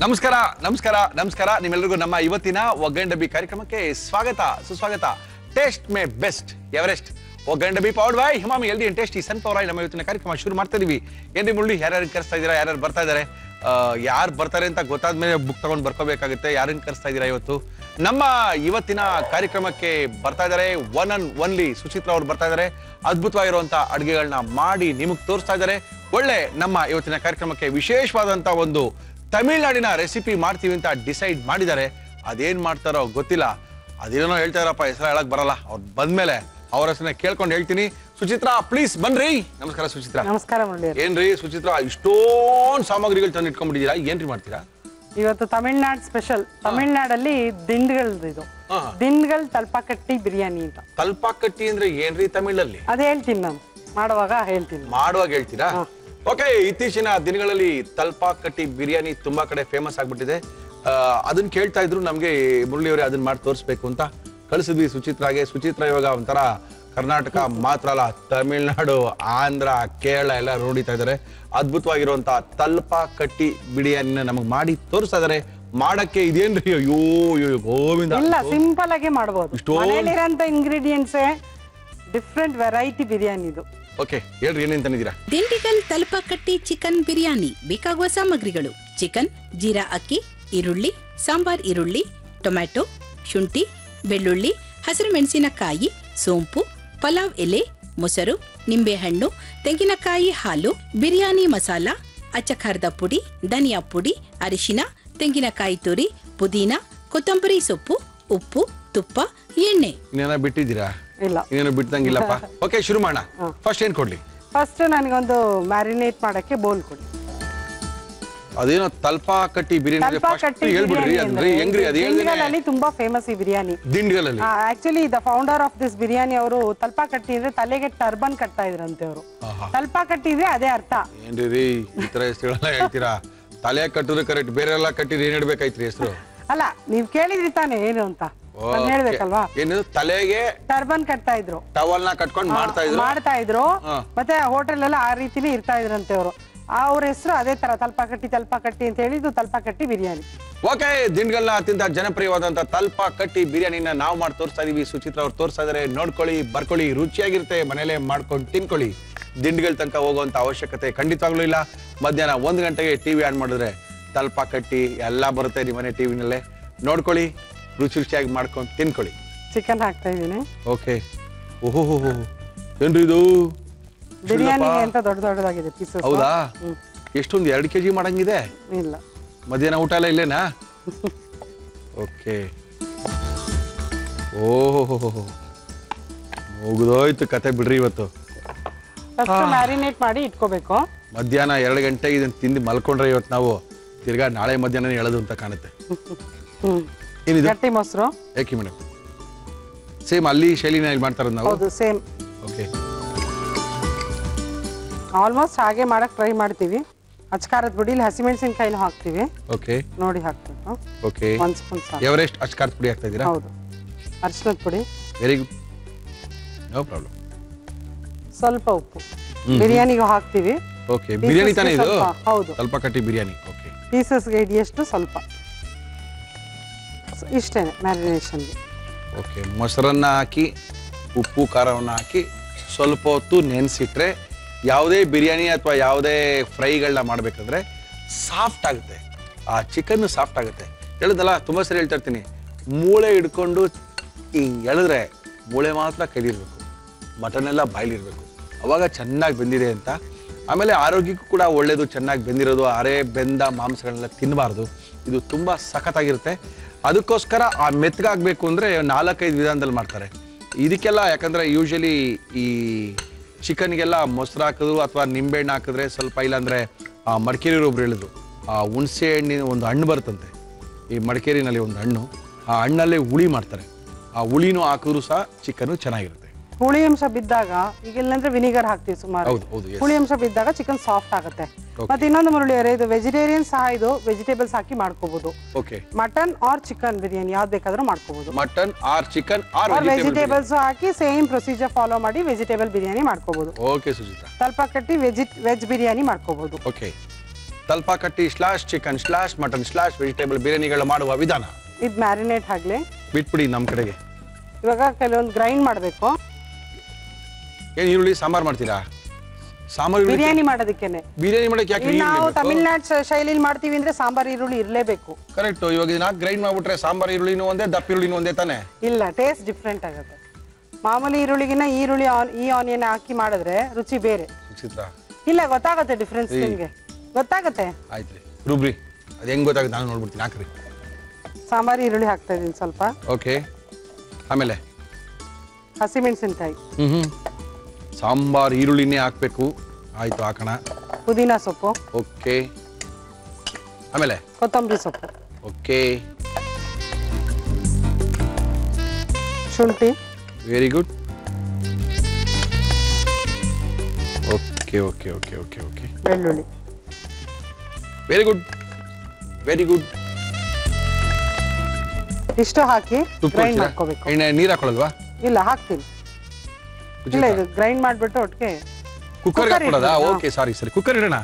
ನಮಸ್ಕಾರ ನಮಸ್ಕಾರ ನಮಸ್ಕಾರ ನಿಮ್ಮೆಲ್ಲರಿಗೂ ನಮ್ಮ ಇವತ್ತಿನ ಒಗ್ಗರಣೆ ಡಬ್ಬಿ ಕಾರ್ಯಕ್ರಮಕ್ಕೆ ಸ್ವಾಗತ ಸುಸ್ವಾಗತ ಟೇಸ್ಟ್ ಮೇ ಬೆಸ್ಟ್ ಎವರೆಸ್ಟ್ ಒಗ್ಗರಣೆ ಡಬ್ಬಿ powered by Emami healthy and tasty sun power ನಮ್ಮ ಇವತ್ತಿನ ಕಾರ್ಯಕ್ರಮ ಶುರು ಮಾಡ್ತಾ ಇದೀವಿ ಏನ್ರಿ ಮುಳ್ಳಿ ಯಾರ್ಯಾರು ಕರೆಸ್ತಾ ಇದ್ದೀರಾ ಯಾರ್ಯಾರು ಬರ್ತಾ ಇದ್ದಾರೆ ಯಾರು ಬರ್ತಾರೆ ಅಂತ ಗೊತ್ತಾದ್ಮೇಲೆ ಬುಕ್ ತಗೊಂಡು ಬರ್ಕೋಬೇಕಾಗುತ್ತೆ ಯಾರನ್ನ ಕರೆಸ್ತಾ ಇದ್ದೀರಾ ಇವತ್ತು ನಮ್ಮ ಇವತ್ತಿನ ಕಾರ್ಯಕ್ರಮಕ್ಕೆ ಬರ್ತಾ ಇದ್ದಾರೆ ಒನ್ ಅಂಡ್ ಒನ್ಲಿ ಸುಚಿತ್ರ ಅವ್ರು ಬರ್ತಾ ಇದ್ದಾರೆ ಅದ್ಭುತವಾಗಿರುವಂತ ಅಡುಗೆಗಳನ್ನ ಮಾಡಿ ನಿಮಗೆ ತೋರಿಸ್ತಾ ಇದ್ದಾರೆ ಒಳ್ಳೆ ನಮ್ಮ ಇವತ್ತಿನ ಕಾರ್ಯಕ್ರಮಕ್ಕೆ ವಿಶೇಷವಾದಂತ ಒಂದು ತಮಿಳ್ನಾಡಿನ ರೆಸಿಪಿ ಮಾಡ್ತೀವಿ ಅಂತ ಡಿಸೈಡ್ ಮಾಡಿದ್ದಾರೆ ಅದೇನ್ ಮಾಡ್ತಾರೋ ಗೊತ್ತಿಲ್ಲ ಅದೇನೋ ಹೇಳ್ತಾ ಇರಪ್ಪ ಹೆಸರು ಹೇಳಕ್ ಬರಲ್ಲ ಅವ್ರು ಬಂದ್ಮೇಲೆ ಅವ್ರ ಹೆಸರನ್ನ ಕೇಳ್ಕೊಂಡು ಹೇಳ್ತೀನಿ ಸುಚಿತ್ರಾ ಪ್ಲೀಸ್ ಬನ್ರಿ ನಮಸ್ಕಾರ ಸುಚಿತ್ರಾ ನಮಸ್ಕಾರ ಮುರಳಿಯವ್ರೆ. ಏನ್ರಿ ಸುಚಿತ್ರಾ ಇಷ್ಟೊಂದು ಸಾಮಗ್ರಿಗಳು ತಂದು ಇಟ್ಕೊಂಡ್ಬಿಟ್ಟಿದ್ದೀರಾ ಏನ್ರಿ ಮಾಡ್ತೀರಾ ಇವತ್ತು ತಮಿಳ್ನಾಡ್ ಸ್ಪೆಷಲ್ ತಮಿಳ್ನಾಡಲ್ಲಿ ದಿಂಡ್ಗಳದ್ದು ಇದು ಹಾ. ದಿಂಡ್ಗಳ್ ತಲ್ಪಾಕಟ್ಟಿ ಬಿರಿಯಾನಿ ಅಂತ ತಲ್ಪಾಕಟ್ಟಿ ಅಂದ್ರೆ ಏನ್ರಿ ತಮಿಳಲ್ಲಿ ಅದೇ ಹೇಳ್ತೀನಿ ನಾನು ಮಾಡುವಾಗ ಹೇಳ್ತೀನಿ ಮಾಡುವಾಗ ಹೇಳ್ತೀರಾ ಓಕೆ ಇತ್ತೀಚಿನ ದಿನಗಳಲ್ಲಿ ತಲ್ಪಾಕಟ್ಟಿ ಬಿರಿಯಾನಿ ತುಂಬಾ ಕಡೆ ಫೇಮಸ್ ಆಗ್ಬಿಟ್ಟಿದೆ ಆ, ಅದನ್ನ ಕೇಳ್ತಾ ಇದ್ರು ನಮ್ಗೆ ಮುರಳಿಯವರೇ ಅದನ್ನ ಮಾಡಿ ತೋರಿಸ್ಬೇಕು ಅಂತ ಕಳಿಸಿದ್ವಿ ಸುಚಿತ್ರಾಗೆ ಸುಚಿತ್ರ ಇವಾಗ ಒಂಥರ ಕರ್ನಾಟಕ ಮಾತ್ರ ಅಲ್ಲ ತಮಿಳ್ನಾಡು ಆಂಧ್ರ ಕೇರಳ ಎಲ್ಲ ನೋಡಿತಾ ಇದ್ದಾರೆ ಅದ್ಭುತವಾಗಿರುವಂತ ತಲ್ಪಾಕಟ್ಟಿ ಬಿರಿಯಾನಿನ ನಮಗ್ ಮಾಡಿ ತೋರಿಸ್ತಾ ಇದಾರೆ ಮಾಡಕ್ಕೆ ಇದೇನ್ರಿ ಅಯ್ಯೋ ಅಯ್ಯೋ ಗೋವಿಂದ ಇಲ್ಲ ಸಿಂಪಲ್ ಆಗಿ ಮಾಡ್ಬೋದು ಇಷ್ಟೊಂದ್- ಮನೇಲಿರೋಂಥ ಇಂಗ್ರೀಡಿಯೆಂಟ್ಸ್ ಡಿಫ್ರೆಂಟ್ ವೆರೈಟಿ ಬಿರಿಯಾನಿ ಇದು ಓಕೆ ಹೇಳ್ರಿ ಏನೇನ್ ತಂದಿದ್ದೀರಾ ದಿಂಡಿಗಲ್ ತಲಪಕಟ್ಟಿ ಚಿಕನ್ ಬಿರಿಯಾನಿ ಬೇಕಾಗುವ ಸಾಮಗ್ರಿಗಳು ಚಿಕನ್ ಜೀರಾ ಅಕ್ಕಿ ಈರುಳ್ಳಿ ಸಾಂಬಾರ್ ಈರುಳ್ಳಿ ಟೊಮ್ಯಾಟೊ ಶುಂಠಿ ಬೆಳ್ಳುಳ್ಳಿ ಹಸಿರು ಮೆಣಸಿನಕಾಯಿ ಸೋಂಪು ಪಲಾವ್ ಎಲೆ ಮೊಸರು ನಿಂಬೆಹಣ್ಣು ತೆಂಗಿನಕಾಯಿ ಹಾಲು ಬಿರಿಯಾನಿ ಮಸಾಲ ಅಚ್ಚಖಾರದ ಪುಡಿ ಧನಿಯಾ ಪುಡಿ ಅರಿಶಿನ ತೆಂಗಿನಕಾಯಿ ತುರಿ ಪುದೀನ ಕೊತ್ತಂಬರಿ ಸೊಪ್ಪು ಉಪ್ಪು ತುಪ್ಪ ಎಣ್ಣೆ ಇನ್ನೇನ ಬಿಟ್ಟಿದ್ದೀರಾ ಇಲ್ಲ ಇನ್ನೇನು ಬಿಟ್ಟಂಗಿಲ್ಲಪ್ಪ ಓಕೆ ಶುರು ಮಾಡೋಣ ಫಸ್ಟ್ ಏನ್ ಕೊಡ್ಲಿ ಫಸ್ಟ್ ನನಗೊಂದು ಮ್ಯಾರಿನೇಟ್ ಮಾಡಕ್ಕೆ ಬೋಲ್ ಕೊಡಿ ಅದೇನೋ ತಲ್ಪಾ ಕಟ್ಟಿ ಬಿರಿಯಾನಿ ಫಸ್ಟ್ ತಲ್ಪಾಕಟ್ಟಿ ಹೇಳ್ಬಿಡ್ರಿ ಬಿರಿಯಾನಿ ಅದ್ರಿ ಹೆಂಗ್ರಿ ಅದ್ ಹೇಳ್ದೇನೆ ದಿಂಡ್ಗಳಲ್ಲಿ ತುಂಬಾ ಫೇಮಸ್ ಈ ಬಿರಿಯಾನಿ ದಿಂಡ್ಗಳಲ್ಲಿ actually the founder of this biryani ಅವರು ತಲ್ಪಾಕಟ್ಟಿ ಅಂದ್ರೆ ತಲೆಗೆ ಟರ್ಬನ್ ಕಟ್ತಾ ಇದ್ರಂತೆ ಅವರು ಆಹಾ. ತಲ್ಪಾಕಟ್ಟಿ ಇದ್ರೆ ಅದೇ ಅರ್ಥ ಏನ್ರಿ ರೀ ಈ ತರ ಹೆಸರುಗಳೆಲ್ಲ ಹೇಳ್ತೀರಾ ತಲೆ ಕಟ್ಟಿದ್ರೆ ಕರೆಕ್ಟ್ ಬೇರೆ ಎಲ್ಲ ಕಟ್ಟಿದ್ರೆ ಏನ್ ಇಡ್ಬೇಕಾಯ್ತ್ರಿ ಹೆಸರು ಅಲ್ಲ ನೀವ್ ಕೇಳಿದ್ರಿ ತಾನೇ ಏನು ಅಂತ ನಾನ್ ಹೇಳ್ಬೇಕಲ್ವಾ ಏನಿದು ತಲೆಗೆ ಟರ್ಬನ್ ಕಟ್ತಾ ಇದ್ರು ಟವಲ್ ನ ಕಟ್ಕೊಂಡ್ ಮಾಡ್ತಾ ಇದ್ರು ಮಾಡ್ತಾ ಇದ್ರು ಹಾ. ಮತ್ತೆ ಹೋಟೆಲ್ ಎಲ್ಲ ಆ ರೀತಿನೇ ಇರ್ತಾ ಇದ್ರಂತೆ ಅವರು ಅವ್ರ ಹೆಸರು ಅದೇ ತರ ತಲ್ಪಾಕಟ್ಟಿ ತಲ್ಪಾಕಟ್ಟಿ ಅಂತ ಹೇಳಿದ್ದು ತಲ್ಪಾಕಟ್ಟಿ ಬಿರಿಯಾನಿ ಓಕೆ ದಿಂಡ್ಗಲ್ನ ಅತ್ಯಂತ ಜನಪ್ರಿಯವಾದಂತ ತಲ್ಪ ಕಟ್ಟಿ ಬಿರಿಯಾನಿನ ನಾವು ಮಾಡಿ ತೋರಿಸ್ತಾ ಇದೀವಿ ಸುಚಿತ್ರ ಅವ್ರು ತೋರಿಸ್ತಾ ಇದಾರೆ ನೋಡ್ಕೊಳ್ಳಿ ಬರ್ಕೊಳ್ಳಿ ರುಚಿಯಾಗಿರುತ್ತೆ ಮನೇಲೆ ಮಾಡ್ಕೊಂಡು ತಿನ್ಕೊಳ್ಳಿ ದಿಂಡ್ಗಳ ತನಕ ಹೋಗುವಂತ ಅವಶ್ಯಕತೆ ಖಂಡಿತವಾಗ್ಲೂ ಇಲ್ಲ ಮಧ್ಯಾಹ್ನ ಒಂದ್ ಗಂಟೆಗೆ ಟಿವಿ ಆನ್ ಮಾಡಿದ್ರೆ ತಲ್ಪ ಕಟ್ಟಿ ಎಲ್ಲ ಬರುತ್ತೆ ನಿಮ್ಮ ಮನೆ ಟಿವಿನಲ್ಲೇ ನೋಡ್ಕೊಳ್ಳಿ ರುಚಿ ರುಚಿಯಾಗಿ ಮಾಡ್ಕೊಂಡು ತಿನ್ಕೊಳ್ಳಿ ಚಿಕನ್ ಹಾಕ್ತಾ ಇದೀನಿ ಓಕೆ ಓಹೋ ಏನ್ರಿ ಇದು ಬಿರಿಯಾನಿಗೆ ಅಂತ ದೊಡ್ಡ ದೊಡ್ಡದಾಗಿದೆ ಪೀಸಸ್ ಹೌದಾ ಎಷ್ಟೊಂದು ಎರಡು ಕೆಜಿ ಮಾಡಂಗಿದೆ ಇಲ್ಲ ಮಧ್ಯಾಹ್ನ ಊಟ ಎಲ್ಲ ಇಲ್ಲೇನಾ ಓಕೆ ಓಹೋ ಮುಗಿದೋಯ್ತು ಕತೆ ಬಿಡ್ರಿ ಇವತ್ತು ಫಸ್ಟ್ ಮ್ಯಾರಿನೇಟ್ ಮಾಡಿ ಇಟ್ಕೋಬೇಕು ಮಧ್ಯಾಹ್ನ ಎರಡು ಗಂಟೆಗೆ ಇದನ್ನ ತಿಂದು ಮಲ್ಕೊಂಡ್ರೆ ಇವತ್ತು ನಾವು ತಿರ್ಗಾ ನಾಳೆ ಮಧ್ಯಾಹ್ನ ಹೇಳೋದು ಅಂತ ಕಾಣುತ್ತೆ ಹ್ಮ್ ಏನಿದು ಗಟ್ಟಿ ಮೊಸರು ಯಾಕೆ ಮೇಡಮ್ ಸೇಮ್ ಅಲ್ಲಿ ಶೈಲಿನ ಇಲ್ಲಿ ಮಾಡ್ತಾರದು ನಾವು ಹೌದು ಸೇಮ್ ಓಕೆ ಆಲ್ಮೋಸ್ಟ್ ಹಾಗೆ ಮಾಡಕ್ ಟ್ರೈ ಮಾಡ್ತೀವಿ ಅಚ್ಕಾರದ ಪುಡಿಲಿ ಹಸಿಮೆಣಸಿನ್ಕಾಯಿನೂ ಹಾಕ್ತೀವಿ ಓಕೆ ನೋಡಿ ಹಾಕ್ಬೇಕು ಓಕೆ ಒಂದ್ ಸ್ಪೂನ್ ಸಾಕು ಎವರೆಸ್ಟ್ ಅಷ್ಟು ಖಾರದ ಪುಡಿ ಹಾಕ್ತಾ ಇದ್ದೀರಾ ಹೌದು ಅರಿಶಿನದ ಪುಡಿ ವೆರಿ ಗುಡ್ ನೋ ಪ್ರಾಬ್ಲಮ್ ಸ್ವಲ್ಪ ಉಪ್ಪು ಬಿರಿಯಾನಿಗೂ ಹಾಕ್ತೀವಿ ಓಕೆ ಬಿರಿಯಾನಿ ತಾನೇ ಇದು ಸ್ವಲ್ಪ, ಹೌದು. ಸ್ವಲ್ಪ ಕಟ್ಟಿ ಬಿರಿಯಾನಿ ಓಕೆ ಪೀಸಸ್ಗೆ ಹಿಡಿಯಷ್ಟು ಸ್ವಲ್ಪ ಸ- ಇಷ್ಟೇನೆ ಮ್ಯಾರಿನೇಷನ್ಗೆ ಓಕೆ ಮೊಸರನ್ನ ಹಾಕಿ ಉಪ್ಪು ಖಾರವನ್ನು ಹಾಕಿ ಸ್ವಲ್ಪ ಹೊತ್ತು ನೆನೆಸಿಟ್ರೆ ಯಾವುದೇ ಬಿರಿಯಾನಿ ಅಥವಾ ಯಾವುದೇ ಫ್ರೈಗಳನ್ನ ಮಾಡಬೇಕಂದ್ರೆ ಸಾಫ್ಟ್ ಆಗುತ್ತೆ ಆ ಚಿಕನ್ ಸಾಫ್ಟ್ ಆಗುತ್ತೆ ಹೇಳಿದ್ನಲ್ಲ ತುಂಬ ಸರಿ ಹೇಳ್ತಾ ಇರ್ತೀನಿ ಮೂಳೆ ಹಿಡ್ಕೊಂಡು ಹಿಂಗೆ ಎಳೆದ್ರೆ ಮೂಳೆ ಮಾತ್ರ ಕೈಲಿರ್ಬೇಕು ಮಟನ್ ಎಲ್ಲ ಬಾಯ್ಲಿರ್ಬೇಕು ಅವಾಗ ಚೆನ್ನಾಗಿ ಬೆಂದಿದೆ ಅಂತ ಆಮೇಲೆ ಆರೋಗ್ಯಕ್ಕೂ ಕೂಡ ಒಳ್ಳೇದು ಚೆನ್ನಾಗಿ ಬೆಂದಿರೋದು ಅರೆ ಬೆಂದ ಮಾಂಸಗಳನ್ನೆಲ್ಲ ತಿನ್ನಬಾರ್ದು ಇದು ತುಂಬ ಸಖತ್ತಾಗಿರುತ್ತೆ ಅದಕ್ಕೋಸ್ಕರ ಆ ಮೆತ್ತಗಾಗಬೇಕು ಅಂದರೆ ನಾಲ್ಕೈದು ವಿಧಾನದಲ್ಲಿ ಮಾಡ್ತಾರೆ ಇದಕ್ಕೆಲ್ಲ ಯಾಕಂದರೆ ಯೂಶಲಿ ಈ ಚಿಕನ್ಗೆಲ್ಲ ಮೊಸರು ಹಾಕಿದ್ರು ಅಥವಾ ನಿಂಬೆಹಣ್ಣು ಹಾಕಿದ್ರೆ ಸ್ವಲ್ಪ ಇಲ್ಲಾಂದರೆ ಆ ಮಡಿಕೇರಿ ಒಬ್ರು ಹೇಳಿದ್ರು ಆ ಹುಣಸೆ ಹಣ್ಣಿನ ಒಂದು ಹಣ್ಣು ಬರುತ್ತಂತೆ ಈ ಮಡಿಕೇರಿನಲ್ಲಿ ಒಂದು ಹಣ್ಣು ಆ ಹಣ್ಣಲ್ಲೇ ಹುಳಿ ಮಾಡ್ತಾರೆ ಆ ಹುಳಿನೂ ಹಾಕಿದ್ರು ಸಹ ಚಿಕನ್ನು ಚೆನ್ನಾಗಿರುತ್ತೆ ಹುಳಿ ಅಂಶ ಬಿದ್ದಾಗ ಈಗ ಇಲ್ಲಂದ್ರೆ ವಿನಿಗರ್ ಹಾಕ್ತೀವಿ ಸುಮಾರು ಹೌದು ಹೌದು yes. ಹುಳಿ ಅಂಶ ಬಿದ್ದಾಗ ಚಿಕನ್ ಸಾಫ್ಟ್ ಆಗುತ್ತೆ ಮತ್ತೆ ಇನ್ನೊಂದು ಮುರುಳಿಯರೆ ಇದು ವೆಜಿಟೇರಿಯನ್ ಸಹ ಇದು ವೆಜಿಟೇಬಲ್ಸ್ ಹಾಕಿ ಮಾಡ್ಕೋಬಹುದು okay mutton or chicken biryani ಯಾವ್ದು ಬೇಕಾದ್ರೂ ಮಾಡ್ಕೋಬಹುದು mutton or chicken or or vegetable vegetables ಹಾಕಿ ಸೇಮ್ ಪ್ರೊಸೀಜರ್ ಫಾಲೋ ಮಾಡಿ ವೆಜಿಟೇಬಲ್ ಬಿರಿಯಾನಿ ಮಾಡ್ಕೋಬಹುದು ಓಕೆ ಸುಜಿತಾ ಸ್ವಲ್ಪ ಕಟ್ಟಿ ವೆಜಿ ವೆಜ್ ಬಿರಿಯಾನಿ ಮಾಡ್ಕೋಬಹುದು okay Thalappakatti slash chicken slash mutton slash vegetable ಬಿರಿಯಾನಿಗಳು ಮಾಡುವ ವಿಧಾನ ಇದು ಮ್ಯಾರಿನೇಟ್ ಆಗ್ಲಿ ಬಿಟ್ಬಿಡಿ ನಮ್ಮ ಕಡೆಗೆ ಇವಾಗ ಕೆಲವೊಂದು ಗ್ರೈಂಡ್ ಮಾಡಬೇಕು ಏನು ಈರುಳ್ಳಿ ಸಾಂಬಾರ್ ಮಾಡ್ತೀರಾ ಸಾಂಬಾರ್ ಈರುಳ್ಳಿ ಬಿರಿಯಾನಿ ಮಾಡೋದಕ್ಕೇನೆ ಬಿರಿಯಾನಿ ಮಾಡಕ್ಕೆ ಯಾಕೆ ಇಲ್ಲಿ ನಾವು ಈರುಳ್ಳಿ ತಮಿಳ್ನಾಡು ಶೈಲಿಲಿ ಮಾಡ್ತೀವಿ ಅಂದ್ರೆ ಸಾಂಬಾರ್ ಈರುಳ್ಳಿ ಇರಲೇಬೇಕು ಕರೆಕ್ಟ್ ಇವಾಗ ಇದನ್ನ ಗ್ರೈಂಡ್ ಮಾಡ್ಬಿಟ್ರೆ ಸಾಂಬಾರ್ ಈರುಳ್ಳಿನೂ ಒಂದೇ ದಪ್ಪ ಈರುಳ್ಳಿನೂ ಒಂದೇ ತಾನೆ ಇಲ್ಲ ಟೇಸ್ಟ್ ಡಿಫ್ರೆಂಟ್ ಆಗುತ್ತೆ ಮಾಮೂಲಿ ಈರುಳ್ಳಿಗಿನ ಈರುಳ್ಳಿ ಆನ್- ಈ ಆನಿಯನ್ ಹಾಕಿ ಮಾಡಿದ್ರೆ ರುಚಿ ಬೇರೆ ಚಿತ್ರ ಇಲ್ಲ ಗೊತ್ತಾಗುತ್ತೆ ಡಿಫ್ರೆನ್ಸ್ ನಿಮ್ಗೆ ಗೊತ್ತಾಗುತ್ತೆ ಆಯ್ತು ರೀ ರುಬ್ರಿ ಅದು ಹೆಂಗ್ ಗೊತ್ತಾಗುತ್ತೆ ನಾನು ನೋಡ್ಬಿಡ್ತೀನಿ ಹಾಕ್ರಿ ಸಾಂಬಾರ್ ಈರುಳ್ಳಿ ಹಾಕ್ತಾ ಇದೀನಿ ಸ್ವಲ್ಪ ಓಕೆ ಆಮೇಲೆ ಹಸಿಮೆಣಸಿನ್ಕಾಯಿ ಹ್ಮ್ ಹ್ಮ್ ಸಾಂಬಾರ್ ಈರುಳ್ಳಿನೇ ಹಾಕ್ಬೇಕು ಆಯ್ತು ಹಾಕೋಣ ಪುದೀನ ಸೊಪ್ಪು ಓಕೆ ಆಮೇಲೆ ಕೊತ್ತಂಬರಿ ಸೊಪ್ಪು ಓಕೆ ಶುಂಠಿ very good okay okay okay okay okay ಬೆಳ್ಳುಳ್ಳಿ ವೆರಿ ಗುಡ್ ವೆರಿ ಗುಡ್ ಇಷ್ಟು ಹಾಕಿ ತುಪ್ಪ ಗ್ರೈಂಡ್ ಹಾಕ್ತೀರಾ? ಮಾಡ್ಕೋಬೇಕು ಎಣ್ಣೆ ನೀರು ಹಾಕೊಳ್ಳಲ್ವಾ ಇಲ್ಲ ಹಾಕ್ತೀನಿ ಇಲ್ಲ ಇದು ಗ್ರೈಂಡ್ ಮಾಡ್ಬಿಟ್ಟು ಒಟ್ಟಿಗೆ ಕುಕ್ಕರ್ ಕುಕ್ಕರ್ ಹಾಕೊಳ್ಳೋದಾ ಇಡ್ತೀರಾ? ಓಕೆ ಸಾರಿ ಸರಿ ಕುಕ್ಕರ್ ಇಡೋಣ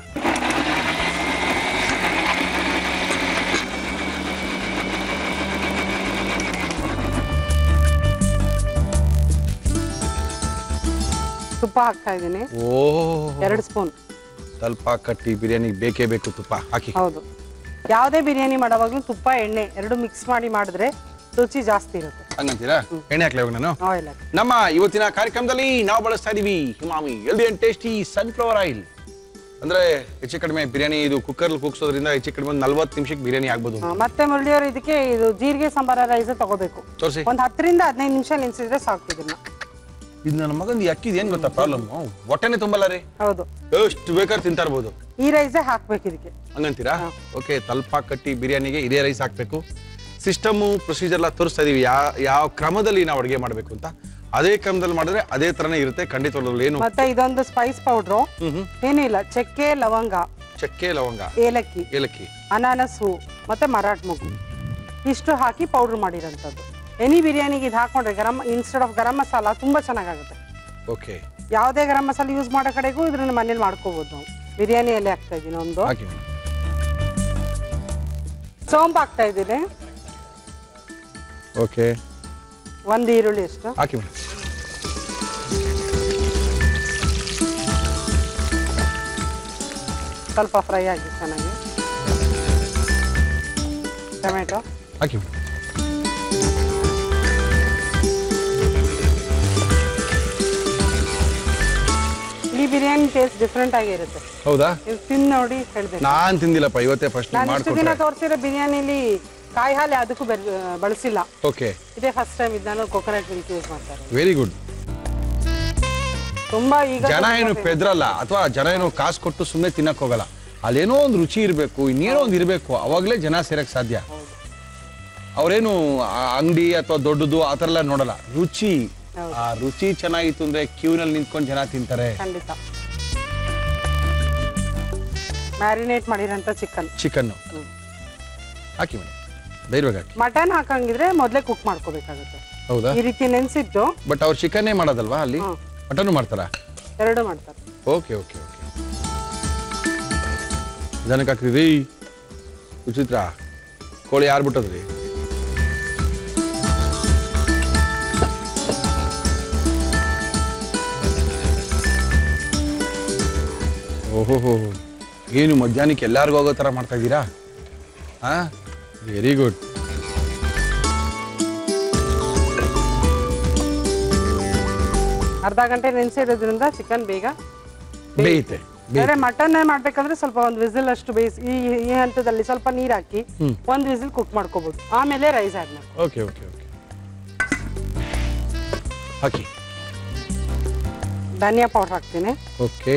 ತುಪ್ಪ ಹಾಕ್ತಾ ಇದ್ದೀನಿ ಓ ಎರಡು ಸ್ಪೂನ್ ಸ್ವಲ್ಪ ಕಟ್ಟಿ ಬಿರಿಯಾನಿ ಬೇಕೇ ಬೇಕು ತುಪ್ಪ ಹಾಕಿ ಹೌದು ಯಾವುದೇ ಬಿರಿಯಾನಿ ಮಾಡೋವಾಗ್ಲೂ ತುಪ್ಪ ಎಣ್ಣೆ ಎರಡು ಮಿಕ್ಸ್ ಮಾಡಿ ಮಾಡಿದ್ರೆ ರುಚಿ ಜಾಸ್ತಿ ಇರುತ್ತೆ ಹಂಗಂತೀರಾ ಎಣ್ಣೆ ಹಾಕ್ಲಾ ಇವಾಗ ನಾನು ಆಯಿಲ್ ನಮ್ಮ ಇವತ್ತಿನ ಕಾರ್ಯಕ್ರಮದಲ್ಲಿ ನಾವು ಬಳಸ್ತಾ ಇದೀವಿ Emami healthy and tasty sunflower oil ಅಂದ್ರೆ ಹೆಚ್ಚು ಕಡಿಮೆ ಬಿರಿಯಾನಿ ಇದು ಕುಕ್ಕರ್ ಕೂಗ್ಸೋದ್ರಿಂದ ಹೆಚ್ಚು ಕಡಿಮೆ ಒಂದು ನಲ್ವತ್ತು ನಿಮಿಷಕ್ಕೆ ಬಿರಿಯಾನಿ ಆಗ್ಬೋದು ಮತ್ತೆ ಮುರಳಿಯವರು ಇದಕ್ಕೆ ಇದು ಜೀರಿಗೆ ಸಾಂಬಾರ ರೈಸ್ ತಗೋಬೇಕು ತೋರಿಸಿ ಒಂದ್ ಹತ್ತರಿಂದ ಹದಿನೈದು ನಿಮಿಷ ನೆನೆಸಿದ್ರೆ ಸಾಕು ಇದನ್ನ ಇದು ನನ್ನ ಮಗಂದು ಈ ಅಕ್ಕಿದ್ ಏನ್ ಗೊತ್ತಾ ಪ್ರಾಬ್ಲಮ್ ಹೊಟ್ಟೆನೆ ತುಂಬಲ್ಲ ರೀ ಹೌದು ಎಷ್ಟು ಬೇಕಾದ್ರೆ ತಿಂತಾ ಇರ್ಬೋದು ಈ ರೈಸೇ ಹಾಕ್ಬೇಕು ಇದಕ್ಕೆ ಹಂಗಂತೀರಾ ಓಕೆ ತಲ್ಪ ಕಟ್ಟಿ ಬಿರಿಯಾನಿಗೆ ಇದೇ ರೈಸ್ ಹಾಕ್ಬೇಕು ಸಿಸ್ಟಮು ಪ್ರೊಸೀಜರ್ ಎಲ್ಲ ತೋರಿಸ್ತಾ ಇದೀವಿ ಯಾವ ಯಾವ ಕ್ರಮದಲ್ಲಿ ನಾವು ಅಡುಗೆ ಮಾಡಬೇಕು ಅಂತ ಅದೇ ಕ್ರಮದಲ್ಲಿ ಮಾಡಿದ್ರೆ ಅದೇ ತರನೇ ಇರುತ್ತೆ ಖಂಡಿತವಾಗ್ಲೂ ಏನು ಮತ್ತೆ ಇದೊಂದು ಸ್ಪೈಸ್ ಪೌಡ್ರು ಹ್ಮ್ ಹ್ಮ್ ಏನೂ ಇಲ್ಲ ಚಕ್ಕೆ ಲವಂಗ ಚಕ್ಕೆ ಲವಂಗ ಏಲಕ್ಕಿ ಏಲಕ್ಕಿ ಅನಾನಸ್ ಹೂ ಮತ್ತೆ ಮರಾಠ ಮೊಗ್ಗು ಇಷ್ಟು ಹಾಕಿ ಪೌಡ್ರ್ ಮಾಡಿರೋಂಥದ್ದು ಎನಿ ಬಿರಿಯಾನಿಗೆ ಇದು ಹಾಕೊಂಡ್ರೆ ಗರಂ ಇನ್ಸ್ಟೆಡ್ ಆಫ್ ಗರಂ ಮಸಾಲ ತುಂಬಾ ಚೆನ್ನಾಗಾಗುತ್ತೆ ಓಕೆ ಯಾವುದೇ ಗರಂ ಮಸಾಲ ಯೂಸ್ ಮಾಡೋ ಕಡೆಗೂ ಇದ್ರನ್ನ ಮನೇಲಿ ಮಾಡ್ಕೋಬಹುದು ನಾವು ಬಿರಿಯಾನಿಯಲ್ಲಿ ಹಾಕ್ತಾ ಇದ್ದೀನಿ ಒಂದು ಹಾಕಿ ಮೇಡಮ್ ಸೋಂಪು ಹಾಕ್ತಾ ಇದ್ದೀನಿ ಓಕೆ ಒಂದು ಈರುಳ್ಳಿ ಅಷ್ಟು ಹಾಕಿ ಮೇಡಮ್ ಸ್ವಲ್ಪ ಫ್ರೈ ಆಗಿ ಚೆನ್ನಾಗಿ ಟೊಮೆಟೊ ಹಾಕಿ ಮೇಡಮ್ ಈ ಬಿರಿಯಾನಿ ಟೇಸ್ಟ್ ಡಿಫ್ರೆಂಟ್ ಆಗಿರುತ್ತೆ ಹೌದಾ ಇದು ತಿಂದು ನೋಡಿ ಹೇಳ್ಬೇಕು ನಾನ್ ತಿಂದಿಲ್ಲಪ್ಪ ಇವತ್ತೇ ಫಸ್ಟ್ ನಾನು ಇಷ್ಟು ದಿನ ಮಾಡ್ಕೊಟ್ರೆ ತೋರಿಸಿರೋ ಬಿರಿಯಾನಿಲಿ ಕಾಯಿ ಹಾಲು ಅದಕ್ಕೂ ಬಳಸಿಲ್ಲ ಓಕೆ ಇದೇ ಫಸ್ಟ್ ಟೈಮ್ ಇದನ್ನು ಕೊಕೊನಟ್ ಮಿಲ್ಕ್ ಯೂಸ್ ಮಾಡ್ತಾರೆ ವೆರಿ ಗುಡ್ ತುಂಬಾ ಈಗ ಜನ ತುಂಬಾ ಏನು famous. ಪೆದ್ರಲ್ಲ ಅಥವಾ ಜನ ಏನು ಕಾಸು ಕೊಟ್ಟು ಸುಮ್ಮನೆ ತಿನ್ನಕ್ ಹೋಗಲ್ಲ ಅಲ್ಲೇನೋ ಒಂದು ರುಚಿ ಇರಬೇಕು ಇನ್ನೇನೋ ಒಂದು ಇರಬೇಕು ಅವಾಗಲೇ ಜನ ಸೇರಕ್ ಸಾಧ್ಯ ಅವ್ರೇನು ಅಂಗಡಿ ಅಥವಾ ದೊಡ್ಡದು ಆ ಥರ ಎಲ್ಲ ನೋಡಲ್ಲ ರುಚಿ ಹೌದು. ಆ ರುಚಿ ಚೆನ್ನಾಗಿತ್ತು ಅಂದ್ರೆ ಕ್ಯೂನಲ್ಲಿ ನಿಂತ್ಕೊಂಡು ಜನ ತಿಂತಾರೆ ಖಂಡಿತ ಮ್ಯಾರಿನೇಟ್ ಮಾಡಿರೋಂಥ ಚಿಕನ್ ಚಿಕನ್ನು ಹಾಕಿ ಮೇಡಮ್ ಧೈರ್ಯವಾಗಿ ಹಾಕಿ ಮಟನ್ ಹಾಕಂಗಿದ್ರೆ ಮೊದಲೇ ಕುಕ್ ಮಾಡ್ಕೋಬೇಕಾಗುತ್ತೆ ಹೌದಾ ಈ ರೀತಿ ನೆನೆಸಿಟ್ಟು ಬಟ್ ಅವ್ರು ಚಿಕನ್ನೇ ಮಾಡೋದಲ್ವಾ ಅಲ್ಲಿ ಹ್ಮ್. ಮಟನ್ನು ಮಾಡ್ತಾರಾ ಎರಡು ಮಾಡ್ತಾರೆ ಓಕೆ ಓಕೆ ಓಕೆ ಜನಕ್ಕೆ ಹಾಕ್ರಿ ರೀ ವಿಚಿತ್ರ ಕೋಳಿ ಯಾರು ಬಿಟ್ಟದ್ರಿ ಓಹೋ ಏನು ಮಧ್ಯಾಹ್ನಕ್ಕೆ ಎಲ್ಲಾರ್ಗೂ ಹೋಗೋ ಥರ ಮಾಡ್ತಾ ಇದ್ದೀರಾ ಹಾ ವೆರಿ ಗುಡ್ ಅರ್ಧ ಗಂಟೆ ನೆನೆಸಿರೋದ್ರಿಂದ ಚಿಕನ್ ಬೇಗ ಬೇಯುತ್ತೆ ಬೇರೆ ಮಟನ್ ಮಾಡ್ಬೇಕಂದ್ರೆ ಸ್ವಲ್ಪ ಒಂದು ವಿಸಿಲ್ ಅಷ್ಟು ಬೇಯಿಸಿ ಈ ಈ ಹಂತದಲ್ಲಿ ಸ್ವಲ್ಪ ನೀರ್ ಹಾಕಿ ಒಂದು ವಿಸಿಲ್ ಕುಕ್ ಮಾಡ್ಕೋಬಹುದು ಆಮೇಲೆ ರೈಸ್ ಆಡ್ ಮಾಡಿ ಓಕೆ ಓಕೆ ಓಕೆ ಹಾಕಿ ಧನಿಯಾ ಪೌಡರ್ ಹಾಕ್ತೀನಿ okay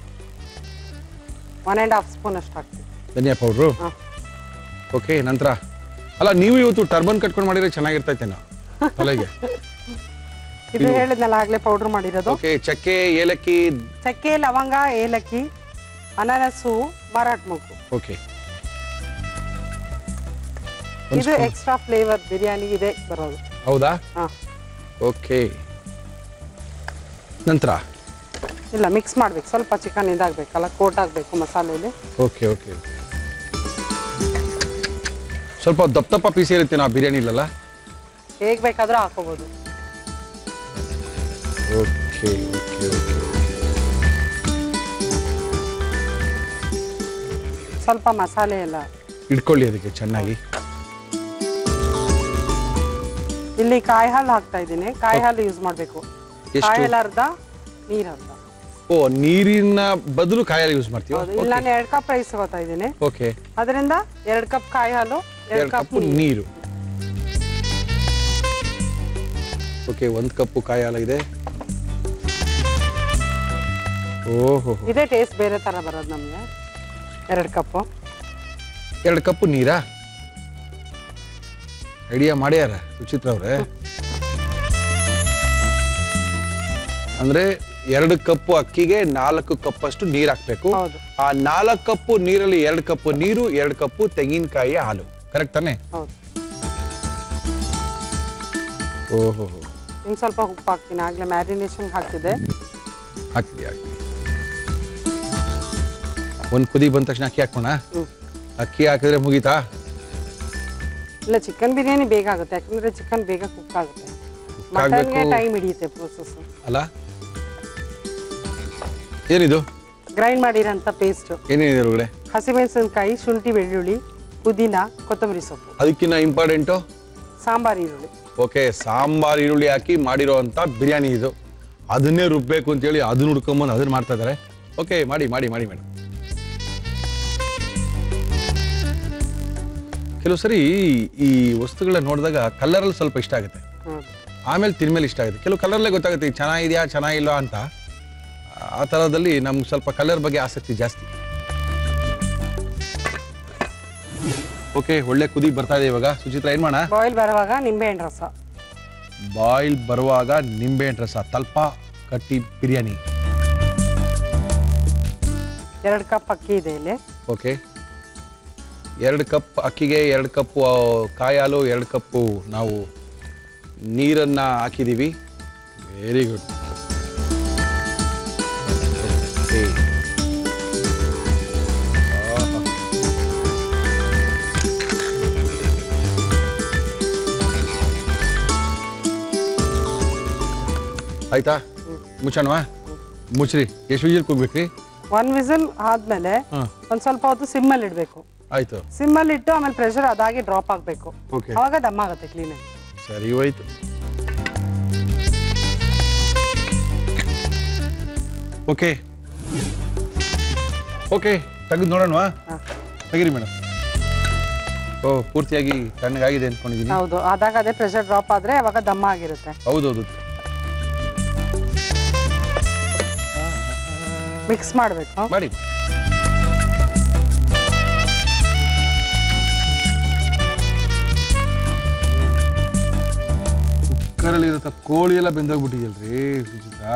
one and half spoon ಅಷ್ಟು ಹಾಕ್ತೀನಿ ಧನಿಯಾ ಪೌಡ್ರು ಹಾ. ಓಕೆ ನಂತರ ಅಲ್ಲ ನೀವು ಇವತ್ತು ಟರ್ಬನ್ ಕಟ್ಕೊಂಡು ಮಾಡಿದ್ರೆ ಚೆನ್ನಾಗಿರ್ತೈತೇನೋ ತಲೆಗೆ ಇದು ಹೇಳಿದ್ನಲ್ಲ ಆಗ್ಲೇ ಪೌಡರ್ ಮಾಡಿರೋದು ಓಕೆ ಚಕ್ಕೆ ಏಲಕ್ಕಿ ಚಕ್ಕೆ ಲವಂಗ ಏಲಕ್ಕಿ ಅನಾನಸು ಮರಾಠ ಮೊಗ್ಗು ಓಕೆ ಇದು ಎಕ್ಸ್ಟ್ರಾ ಫ್ಲೇವರ್ ಬಿರಿಯಾನಿ ಇದೆ ಬರೋದು ಹೌದಾ ಹಾ ಓಕೆ ನಂತರ ಇಲ್ಲ ಮಿಕ್ಸ್ ಮಾಡ್ಬೇಕು ಸ್ವಲ್ಪ ಚಿಕನ್ ಇದಾಗಬೇಕಲ್ಲ ಕೋಟ್ ಆಗಬೇಕು ಮಸಾಲೆಯಲ್ಲಿ ಓಕೆ ಓಕೆ ಸ್ವಲ್ಪ ದಪ್ಪ ದಪ್ಪ ಪೀಸ್ ಇರುತ್ತೆ ನಾವು ಬಿರಿಯಾನಿ ಇಲ್ಲಲ್ಲ ಹೇಗ್ ಬೇಕಾದ್ರೂ ಹಾಕೋಬಹುದು ಓಕೆ ಓಕೆ ಓಕೆ ಸ್ವಲ್ಪ ಮಸಾಲೆ ಎಲ್ಲ ಇಟ್ಕೊಳ್ಳಿ ಅದಕ್ಕೆ ಚೆನ್ನಾಗಿ ಇಲ್ಲಿ ಕಾಯಿ ಹಾಲು ಹಾಕ್ತಾ ಇದ್ದೀನಿ ಕಾಯಿ ಹಾಲು ಯೂಸ್ ಮಾಡಬೇಕು ಎಷ್ಟು? ಕಾಯಿ ಹಾಲು ಅರ್ಧ ನೀರ್ ಅರ್ಧ ಓ ನೀರಿನ ಬದಲು ಕಾಯಲ್ಲಿ ಯೂಸ್ ಮಾಡ್ತೀವಿ ಹೌದು ಇಲ್ಲಿ ನಾನು ಎರಡು ಕಪ್ ರೈಸ್ ತಗೋತಾ ಇದ್ದೀನಿ ಓಕೆ ಅದರಿಂದ ಎರಡು ಕಪ್ ಕಾಯಿ ಹಾಲು ಎರಡು ಎರಡು ಕಪ್ ಕಪ್ಪು ನೀರು ಓಕೆ ಒಂದು ಕಪ್ಪು ಕಾಯಿ ಹಾಲಾಗಿದೆ ಓಹೋ ಇದೇ ಟೇಸ್ಟ್ ಬೇರೆ ತರ ಬರೋದು ನಮ್ಗೆ ಎರಡು ಕಪ್ಪು ಎರಡು ಕಪ್ಪು ನೀರಾ ಐಡಿಯಾ ಮಾಡ್ಯಾರ ಸುಚಿತ್ರ ಅವ್ರೆ ಅಂದ್ರೆ ಎರಡು ಕಪ್ಪು ಅಕ್ಕಿಗೆ ನಾಲ್ಕು ಕಪ್ಪಷ್ಟು ನೀರು ಹಾಕ್ಬೇಕು ಹೌದು ಆ ನಾಲ್ಕು ಕಪ್ಪು ನೀರಲ್ಲಿ ಎರಡು ಕಪ್ಪು ನೀರು ಎರಡು ಕಪ್ಪು ತೆಂಗಿನಕಾಯಿ ಹಾಲು ಕರೆಕ್ಟ್ ತಾನೆ ಹೌದು ಓಹೋ ಇನ್ನು ಸ್ವಲ್ಪ ಉಪ್ಪು ಹಾಕ್ತೀನಿ ಆಗ್ಲೇ ಮ್ಯಾರಿನೇಷನ್ ಹಾಕಿದೆ ಹಾಕ್ತೀವಿ ಹಾಕ್ತೀವಿ ಒಂದು ಕುದಿ ಬಂದ ತಕ್ಷಣ ಅಕ್ಕಿ ಹಾಕೋಣ ಹ್ಮ್. ಅಕ್ಕಿ ಹಾಕಿದ್ರೆ ಮುಗೀತಾ ಇಲ್ಲ ಚಿಕನ್ ಬಿರಿಯಾನಿ ಬೇಗ ಆಗುತ್ತೆ ಯಾಕಂದ್ರೆ ಚಿಕನ್ ಬೇಗ ಕುಕ್ ಆಗುತ್ತೆ ಆಗ್ಬೇಕು. ಮಟನ್ಗೆ ಟೈಮ್ ಹಿಡಿಯುತ್ತೆ ಪ್ರೋಸೆಸ್ ಅಲ್ಲ ಏನಿದು ಗ್ರೈಂಡ್ ಮಾಡಿರೋಂಥ ಪೇಸ್ಟ್ ಏನೇನಿದೆ ಒಳಗಡೆ ಹಸಿಮೆಣಸಿನಕಾಯಿ ಶುಂಠಿ ಬೆಳ್ಳುಳ್ಳಿ ಪುದೀನ ಕೊತ್ತಂಬರಿ ಸೊಪ್ಪು ಅದಕ್ಕಿಂತ ಇಂಪಾರ್ಟೆಂಟು ಸಾಂಬಾರ್ ಈರುಳ್ಳಿ ಓಕೆ ಸಾಂಬಾರ್ ಈರುಳ್ಳಿ ಹಾಕಿ ಮಾಡಿರೋ ಅಂತ ಬಿರಿಯಾನಿ ಇದು ಅದನ್ನೇ ರುಬ್ಬೇಕು ಅಂತೇಳಿ ಅದನ್ನ ಹುಡ್ಕೊಂಬಂದು ಅದನ್ನ ಮಾಡ್ತಾ ಇದ್ದಾರೆ ಓಕೆ ಮಾಡಿ ಮಾಡಿ ಮಾಡಿ ಮೇಡಮ್ ಕೆಲವು ಸರಿ ಈ ವಸ್ತುಗಳನ್ನ ನೋಡಿದಾಗ ಕಲರಲ್ಲಿ ಸ್ವಲ್ಪ ಇಷ್ಟ ಆಗುತ್ತೆ ಹೌದು ಆಮೇಲೆ ತಿನ್ಮೇಲೆ ಇಷ್ಟ ಆಗುತ್ತೆ ಕೆಲವು ಕಲರ್ಲೇ ಗೊತ್ತಾಗುತ್ತೆ ಇದು ಚೆನ್ನಾಗಿದೆಯಾ ಚೆನ್ನಾಗಿಲ್ಲ ಅಂತ ಆ ಥರದಲ್ಲಿ ನಮ್ಗೆ ಸ್ವಲ್ಪ ಕಲರ್ ಬಗ್ಗೆ ಆಸಕ್ತಿ ಜಾಸ್ತಿ ಓಕೆ ಒಳ್ಳೆ ಕುದಿ ಬರ್ತಾ ಇದೆ ಇವಾಗ ಸುಚಿತ್ರ ಏನ್ ಮಾಡೋಣ ಬಾಯ್ಲ್ ಬರುವಾಗ ನಿಂಬೆಹಣ್ಣು ರಸ ಬಾಯ್ಲ್ ಬರುವಾಗ ನಿಂಬೆಹಣ್ಣು ರಸ ತಲ್ಪ ಕಟ್ಟಿ ಬಿರಿಯಾನಿ ಎರಡು ಕಪ್ ಅಕ್ಕಿ ಇದೆ ಇಲ್ಲಿ ಓಕೆ ಎರಡು ಕಪ್ ಅಕ್ಕಿಗೆ ಎರಡು ಕಪ್ಪು ಆ, ಕಾಯಿ ಹಾಲು ಎರಡು ಕಪ್ಪು ನಾವು ನೀರನ್ನ ಹಾಕಿದ್ದೀವಿ ವೆರಿ ಗುಡ್ ಆಯ್ತಾ ಮುಚ್ಚಣವಾ ಮುಚ್ಚ್ರಿ ಎಷ್ಟು ವಿಜಿಲ್ ಕೂಗ್ಬೇಕ್ರಿ ಒನ್ ವಿಸಿಲ್ ಆದ್ಮೇಲೆ ಹಾಂ ಒಂದ್ ಸ್ವಲ್ಪ ಹೊತ್ತು ಸಿಮ್ಮಲ್ಲಿ ಇಡಬೇಕು ಆಯ್ತು ಸಿಮ್ಮಲ್ಲಿ ಇಟ್ಟು ಆಮೇಲೆ ಪ್ರೆಷರ್ ಅದಾಗಿ ಡ್ರಾಪ್ ಆಗಬೇಕು ಓಕೆ ಅವಾಗ ದಮ್ ಆಗುತ್ತೆ ಕ್ಲೀನಾಗಿ ಸರಿ ಹೋಯ್ತು ಓಕೆ ಓಕೆ ತೆಗೆದು ನೋಡೋಣವಾ ಹಾಂ ತೆಗೀರಿ ಮೇಡಮ್ ಓ ಪೂರ್ತಿಯಾಗಿ ತಣ್ಣಗಾಗಿದೆ ಅಂದ್ಕೊಂಡಿದ್ದೀನಿ ಹೌದು ಆದಾಗ ಅದೇ ಪ್ರೆಷರ್ ಡ್ರಾಪ್ ಆದ್ರೆ ಅವಾಗ ದಮ್ಮ ಆಗಿರುತ್ತೆ ಹೌದೌದು ಮಿಕ್ಸ್ ಮಾಡಬೇಕು ಮಾಡಿ ಕುಕ್ಕರಲ್ಲಿರೋ ಕೋಳಿ ಎಲ್ಲ ಬೆಂದೋಗ್ಬಿಟ್ಟಿದೆಯಲ್ರಿ ಸುಚಿತಾ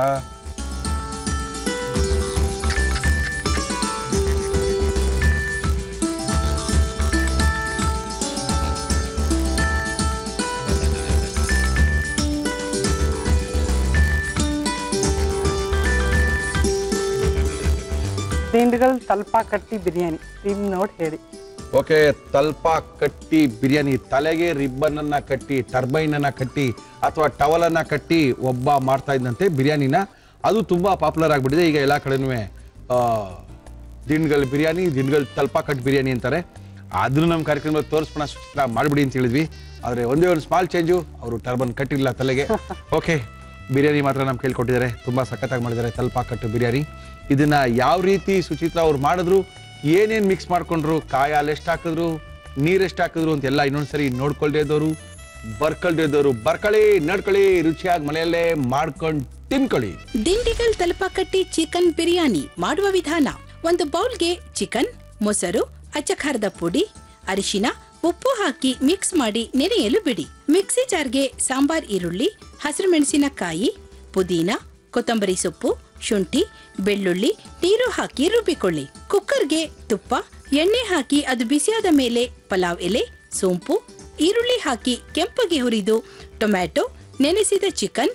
ತಿಂಡಿಗಳು ತಲ್ಪ ಕಟ್ಟಿ ಬಿರಿಯಾನಿ ತಿಂದು ನೋಡಿ ಹೇಳಿ ಓಕೆ ತಲ್ಪ ಕಟ್ಟಿ ಬಿರಿಯಾನಿ ತಲೆಗೆ ರಿಬ್ಬನ್ ಅನ್ನ ಕಟ್ಟಿ ಟರ್ಬೈನ್ ಅನ್ನ ಕಟ್ಟಿ ಅಥವಾ ಟವಲ್ ಅನ್ನ ಕಟ್ಟಿ ಒಬ್ಬ ಮಾಡ್ತಾ ಇದ್ದಂತೆ ಬಿರಿಯಾನಿನ ಅದು ತುಂಬಾ ಪಾಪ್ಯುಲರ್ ಆಗ್ಬಿಟ್ಟಿದೆ ಈಗ ಎಲ್ಲ ಕಡೆನೂ ದಿಂಡ್ಗಳ ಬಿರಿಯಾನಿ ದಿಂಡ್ಗಳ ತಲ್ಪ ಕಟ್ ಬಿರಿಯಾನಿ ಅಂತಾರೆ ಅದನ್ನು ನಮ್ಮ ಕಾರ್ಯಕ್ರಮದಲ್ಲಿ ತೋರಿಸ್ಬೋಣ ಸೂಚನೆ ಮಾಡಿಬಿಡಿ ಅಂತ ಹೇಳಿದ್ವಿ ಆದರೆ ಒಂದೇ ಒಂದು ಸ್ಮಾಲ್ ಚೇಂಜು ಅವರು ಟರ್ಬನ್ ಕಟ್ಟಿಲ್ಲ ತಲೆಗೆ ಓಕೆ ಬಿರಿಯಾನಿ ಮಾತ್ರ ನಮ್ಗೆ ಕೇಳ್ಕೊಟ್ಟಿದ್ದಾರೆ ತುಂಬಾ ಸಖತ್ತಾಗಿ ಮಾಡಿದ್ದಾರೆ ತಲ್ಪ ಕಟ್ಟು ಬಿರಿಯಾನಿ ಇದನ್ನ ಯಾವ ರೀತಿ ಸುಚಿತ್ರ ಅವ್ರು ಮಾಡಿದ್ರು ಏನೇನ್ ಮಿಕ್ಸ್ ಮಾಡ್ಕೊಂಡ್ರು ಕಾಯಿ ಹಾಲು ಎಷ್ಟು ಹಾಕಿದ್ರು ನೀರ್ ಎಷ್ಟು ಹಾಕಿದ್ರು ಅಂತೆಲ್ಲ ಇನ್ನೊಂದ್ಸರಿ ನೋಡ್ಕೊಳ್ದೇ ಇದ್ದವರು ಬರ್ಕೊಳ್ದೇ ಇದ್ದವರು ಬರ್ಕೊಳ್ಳಿ ನಡ್ಕೊಳ್ಳಿ ರುಚಿಯಾಗಿ ಮನೆಯಲ್ಲೇ ಮಾಡ್ಕೊಂಡು ತಿನ್ಕೊಳ್ಳಿ ದಿಂಡಿಗಲ್ ತಲಪಾಕಟ್ಟಿ ಚಿಕನ್ ಬಿರಿಯಾನಿ ಮಾಡುವ ವಿಧಾನ ಒಂದು ಬೌಲ್ಗೆ ಚಿಕನ್ ಮೊಸರು ಅಚ್ಚಖಾರದ ಪುಡಿ ಅರಿಶಿನ ಉಪ್ಪು ಹಾಕಿ ಮಿಕ್ಸ್ ಮಾಡಿ ನೆನೆಯಲು ಬಿಡಿ ಮಿಕ್ಸಿ ಜಾರ್ಗೆ ಸಾಂಬಾರ್ ಈರುಳ್ಳಿ ಹಸಿರು ಮೆಣಸಿನಕಾಯಿ ಪುದೀನ ಕೊತ್ತಂಬರಿ ಸೊಪ್ಪು ಶುಂಠಿ ಬೆಳ್ಳುಳ್ಳಿ ನೀರು ಹಾಕಿ ರುಬ್ಬಿಕೊಳ್ಳಿ ಕುಕ್ಕರ್ಗೆ ತುಪ್ಪ ಎಣ್ಣೆ ಹಾಕಿ ಅದು ಬಿಸಿಯಾದ ಮೇಲೆ ಪಲಾವ್ ಎಲೆ ಸೋಂಪು ಈರುಳ್ಳಿ ಹಾಕಿ ಕೆಂಪಗೆ ಹುರಿದು ಟೊಮ್ಯಾಟೊ ನೆನೆಸಿದ ಚಿಕನ್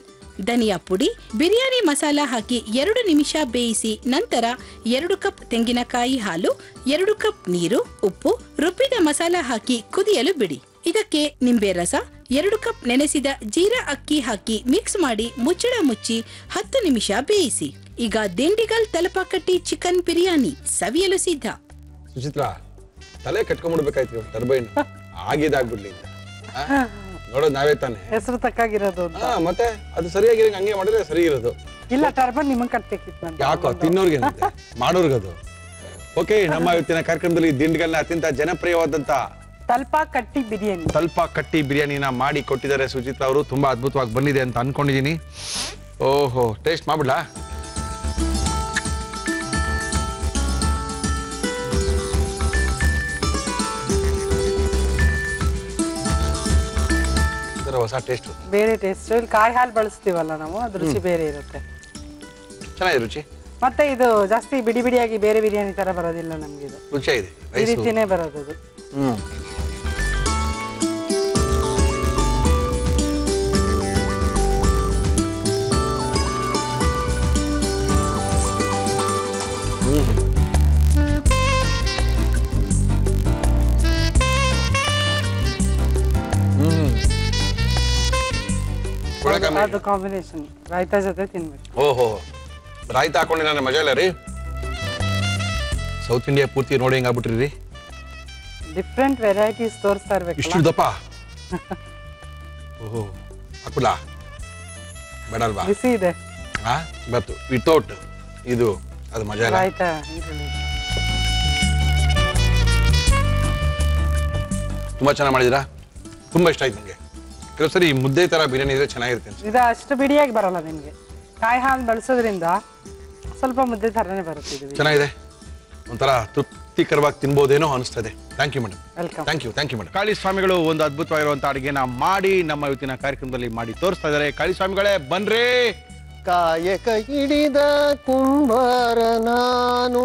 ಧನಿಯಾ ಪುಡಿ ಬಿರಿಯಾನಿ ಮಸಾಲ ಹಾಕಿ ಎರಡು ನಿಮಿಷ ಬೇಯಿಸಿ ನಂತರ ಎರಡು ಕಪ್ ತೆಂಗಿನಕಾಯಿ ಹಾಲು ಎರಡು ಕಪ್ ನೀರು ಉಪ್ಪು ರುಬ್ಬಿದ ಮಸಾಲ ಹಾಕಿ ಕುದಿಯಲು ಬಿಡಿ ಇದಕ್ಕೆ ನಿಂಬೆ ರಸ ಎರಡು ಕಪ್ ನೆನೆಸಿದ ಜೀರಾ ಅಕ್ಕಿ ಹಾಕಿ ಮಿಕ್ಸ್ ಮಾಡಿ ಮುಚ್ಚಳ ಮುಚ್ಚಿ ಹತ್ತು ನಿಮಿಷ ಬೇಯಿಸಿ ಈಗ ದಿಂಡಿಗಲ್ ತಲಪಾಕಟ್ಟಿ ಚಿಕನ್ ಬಿರಿಯಾನಿ ಸವಿಯಲು ಸಿದ್ಧ ಸುಚಿತ್ರಾ ತಲೆ ಕಟ್ಕೊಂಡ್ಬಿಡ್ಬೇಕಾಯ್ತು ಟರ್ಬೈನ್ ಆಗಿದಾಗ್ಬಿಡ್ಲಿ ಅಂತ. ಆ? ನೋಡೋದು ನಾವೇ ತಾನೆ ಹೆಸರು ತಕ್ಕಾಗಿರೋದು ಅಂತ ಹಾ ಮತ್ತೆ ಅದು ಸರಿಯಾಗಿ ಹಂಗೆ ಮಾಡಿದ್ರೆ ಸರಿ ಇರೋದು ಇಲ್ಲ ಟರ್ಬನ್ ನಿಮಗ್ ಕಟ್ಬೇಕಿತ್ತು ಅಂತ ಯಾಕೋ ತಿನ್ನೋರ್ಗೆ ಮಾಡೋರ್ಗದು ಓಕೆ ನಮ್ಮ ಇವತ್ತಿನ ಕಾರ್ಯಕ್ರಮದಲ್ಲಿ ದಿಂಡ್ಗಲ್ನ ಅತ್ಯಂತ ಜನಪ್ರಿಯವಾದಂತ ತಲ್ಪ ಕಟ್ಟಿ ಬಿರಿಯಾನಿ ತಲ್ಪ ಕಟ್ಟಿ ಬಿರಿಯಾನಿನ ಮಾಡಿ ಕೊಟ್ಟಿದ್ದಾರೆ ಸುಚಿತ್ರಾ ಅವರು ತುಂಬಾ ಅದ್ಭುತವಾಗಿ ಬಂದಿದೆ ಅಂತ ಅನ್ಕೊಂಡಿದೀನಿ ಓಹೋ ಟೇಸ್ಟ್ ಮಾಡ್ಬಿಡ್ಲಾ ಇದರ ಹೊಸ ಟೇಸ್ಟ್ ಬೇರೆ ಟೇಸ್ಟ್ ಇಲ್ಲಿ ಕಾಯಿ ಹಾಲು ಬಳಸ್ತೀವಲ್ಲ ನಾವು ಅದ್ರ ರುಚಿ ಬೇರೆ ಇರುತ್ತೆ ಚೆನ್ನಾಗಿದೆ ರುಚಿ ಮತ್ತೆ ಇದು ಜಾಸ್ತಿ ಬಿಡಿ ಬಿಡಿಯಾಗಿ ಬೇರೆ ಬಿರಿಯಾನಿ ತರ ಬರೋದಿಲ್ಲ ನಮ್ಗೆ ಇದು ರುಚಿಯಾಗಿದೆ ಈ ರೈಸು ರೀತಿನೇ ಬರೋದು ಅದು ಹ್ಮ್ ಒಳಗೆ ಅದು ಕಾಂಬಿನೇಷನ್ ರಾಯ್ತಾ ಜೊತೆ ತಿನ್ಬೇಕು ಓಹೋ ರಾಯ್ತ ಹಾಕೊಂಡು ನನ್ನ ಮಜಾ ಇಲ್ಲ ರೀ ಸೌತ್ ಇಂಡಿಯಾ ಪೂರ್ತಿ ನೋಡಿ ಹೆಂಗಾಗ್ಬಿಟ್ರಿ ರೀ ಡಿಫ್ರೆಂಟ್ ವೆರೈಟೀಸ್ ತೋರಿಸ್ತಾ ಇಷ್ಟು ಇರ್ಬೇಕಲ್ಲ ದಪ್ಪ ಓಹೋ ಹಾಕುಲಾ ಬೇಡ ಅಲ್ವಾ ಬಿಸಿ ಇದೆ ಹಾ ಬತ್ತು ವಿತೌಟ್ ಇದು ಅದು ಮಜಾ ಇಲ್ಲ ರಾಯ್ತಾ ಈರುಳ್ಳಿ ತುಂಬಾ ಚೆನ್ನಾಗಿ ಮಾಡಿದ್ದೀರಾ ತುಂಬಾ ಇಷ್ಟ ಆಯ್ತು ನನಗೆ ಕೆಲವು ಸರಿ ಈ ಮುದ್ದೆ ತರ ಬಿರಿಯಾನಿ ಇದ್ರೆ ಚೆನ್ನಾಗಿರುತ್ತೆ ಅನ್ಸುತ್ತೆ. ಇದು ಅಷ್ಟು ಬಿಡಿಯಾಗಿ ಬರಲ್ಲ ನಿಮ್ಗೆ ಕಾಯಿ ಹಾಲು ಬಳಸೋದ್ರಿಂದ ಸ್ವಲ್ಪ ಮುದ್ದೆ ಥರನೇ ಬರುತ್ತೆ ಇದು ಚೆನ್ನಾಗಿದೆ ಒಂಥರ ತೃಪ್ತಿಕರವಾಗಿ ತಿನ್ಬೋದೇನೋ ಅನಿಸ್ತದೆ thank you madam welcome thank you thank you madam Kali ಸ್ವಾಮಿಗಳು ಒಂದು ಅದ್ಭುತವಾಗಿರುವಂತಹ ಅಡುಗೆನ ಮಾಡಿ ನಮ್ಮ ಇವತ್ತಿನ ಕಾರ್ಯಕ್ರಮದಲ್ಲಿ ಮಾಡಿ ತೋರಿಸ್ತಾ ಇದ್ದಾರೆ ಕಾಳಿ ಸ್ವಾಮಿಗಳೇ ಬನ್ರಿ ಕಾಯಕ ಹಿಡಿದ ಕುಂಬಾರ ನಾನು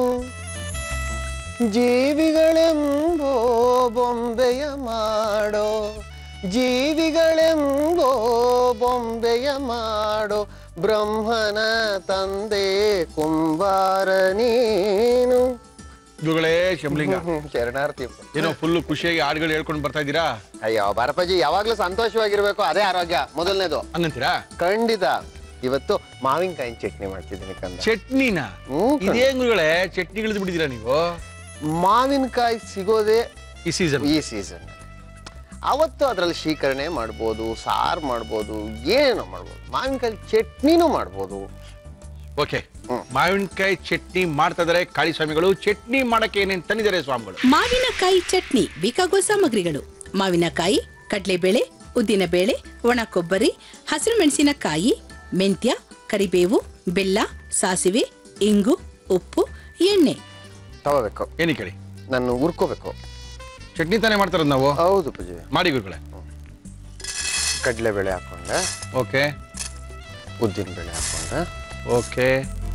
ಜೀವಿಗಳೆಂಬೋ ಬೊಂಬೆಯ ಮಾಡೋ ಜೀವಿಗಳೆಂಬೋ ಬೊಂಬೆಯ ಮಾಡೋ ಬ್ರಹ್ಮನ ತಂದೆ ಕುಂಬಾರ ನೀನು ಗುರುಗಳೇ ಶಂಭಲಿಂಗ ಶರಣಾರ್ಥಿ ಏನೋ ಫುಲ್ ಖುಷಿಯಾಗಿ ಹಾಡುಗಳು ಹೇಳ್ಕೊಂಡು ಬರ್ತಾ ಇದ್ದೀರಾ ಅಯ್ಯೋ ಬಾರಪ್ಪಾಜಿ ಯಾವಾಗ್ಲೂ ಸಂತೋಷವಾಗಿರ್ಬೇಕು ಅದೇ ಆರೋಗ್ಯ ಮೊದಲನೇದು ಹಂಗಂತೀರಾ ಖಂಡಿತ ಇವತ್ತು ಮಾವಿನಕಾಯಿ ಚಟ್ನಿ ಮಾಡ್ತಿದ್ದೀನಿ ಕಂದ ಚಟ್ನಿನ ಹ್ಮ್ ಕಣೆ. ಇದೇ ಗುರುಗಳೇ ಚಟ್ನಿ ಇಳಿದು ಬಿಟ್ಟಿದ್ದೀರಾ ನೀವು ಮಾವಿನಕಾಯಿ ಸಿಗೋದೇ ಈ ಸೀಸನ್ ಈ ಸೀಸನ್ ಅವತ್ತು ಅದರಲ್ಲಿ ಶೀಕರಣೆ ಮಾಡ್ಬೋದು ಸಾರು ಮಾಡ್ಬೋದು ಏನೇನೋ ಮಾಡ್ಬೋದು ಮಾವಿನಕಾಯಿ ಚಟ್ನಿನೂ ಮಾಡ್ಬೋದು ಓಕೆ ಹ್ಮ್. ಮಾವಿನಕಾಯಿ ಚಟ್ನಿ ಮಾಡ್ತಾ ಇದಾರೆ ಕಾಳಿ ಸ್ವಾಮಿಗಳು ಚಟ್ನಿ ಮಾಡಕ್ಕೆ ಏನೇನ್ ತಂದಿದ್ದಾರೆ ಸ್ವಾಮಿಗಳು ಮಾವಿನಕಾಯಿ ಚಟ್ನಿ ಬೇಕಾಗುವ ಸಾಮಗ್ರಿಗಳು ಮಾವಿನಕಾಯಿ ಕಡಲೆಬೇಳೆ ಉದ್ದಿನಬೇಳೆ ಒಣ ಕೊಬ್ಬರಿ ಹಸಿರು ಮೆಣಸಿನಕಾಯಿ ಮೆಂತ್ಯ ಕರಿಬೇವು ಬೆಲ್ಲ ಸಾಸಿವೆ ಇಂಗು ಉಪ್ಪು ಎಣ್ಣೆ ತಗೋಬೇಕು ಏನಕ್ಕೆ ಹೇಳಿ ನಾನು ಹುರ್ಕೋಬೇಕು ಚಟ್ನಿ ತಾನೇ ಮಾಡ್ತಾರದು ನಾವು ಹೌದು ಪೂಜೆ ಮಾಡಿ ಗುರುಗಳೇ ಕಡಲೆಬೇಳೆ ಹಾಕೊಂಡೆ ಓಕೆ ಉದ್ದಿನ ಬೇಳೆ ಹಾಕೊಂಡೆ ಓಕೆ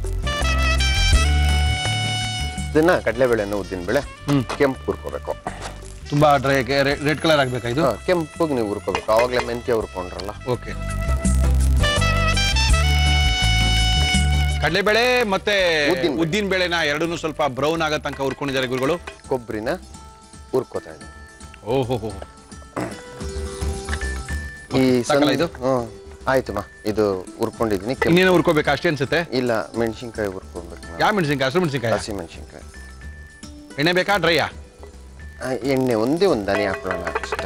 ಇದನ್ನ ಕಡಲೆಬೇಳೆನ ಉದ್ದಿನ ಬೇಳೆ ಹ್ಮ್. ಕೆಂಪು ಹುರ್ಕೋಬೇಕು ತುಂಬಾ ಡ್ರೈ ರೆಡ್ ಕಲರ್ ಆಗ್ಬೇಕಾ ಇದು ಹಾ, ಕೆಂಪಗೆ ನೀವು ಹುರ್ಕೋಬೇಕು ಆವಾಗಲೇ ಮೆಂತ್ಯ ಹುರ್ಕೊಂಡ್ರಲ್ಲ ಓಕೆ ಕಡಲೆಬೇಳೆ ಮತ್ತೆ ಉದ್ದಿನ ಬೇಳೆ. ಉದ್ದಿನ ಬೇಳೆನ ಎರಡನ್ನೂ ಸ್ವಲ್ಪ ಬ್ರೌನ್ ಆಗೋ ತನಕ ಹುರ್ಕೊಂಡಿದ್ದಾರೆ ಗುರುಗಳು ಕೊಬ್ಬರಿನ ಹುರ್ಕೋತಾ ಇದ್ದೀನಿ ಓಹೋ ಈ ಸಾಕಲ್ಲ ಸಣ್ಣ- ಇದು? ಹ್ಮ್. ಆಯ್ತಮ್ಮ ಇದು ಹುರ್ಕೊಂಡಿದ್ದೀನಿ ಕೆಂಪು ಇನ್ನೇನು ಹುರ್ಕೋಬೇಕಾ ಅಷ್ಟೇ ಅನ್ಸುತ್ತೆ ಇಲ್ಲ ಮೆಣಸಿನ್ಕಾಯಿ ಹುರ್ಕೊಬೇಕು ನಾವು. ಯಾವ ಮೆಣಸಿನ್ಕಾಯಿ ಹಸಿರು ಮೆಣಸಿನ್ಕಾಯಿ ಹಸಿ ಮೆಣಸಿನ್ಕಾಯಿ ಎಣ್ಣೆ ಬೇಕಾ ಡ್ರೈಯಾ ಆ, ಎಣ್ಣೆ ಒಂದೇ ಒಂದು ದನಿ ಹಾಕೊಳ್ಳೋಣ ಅಷ್ಟೇ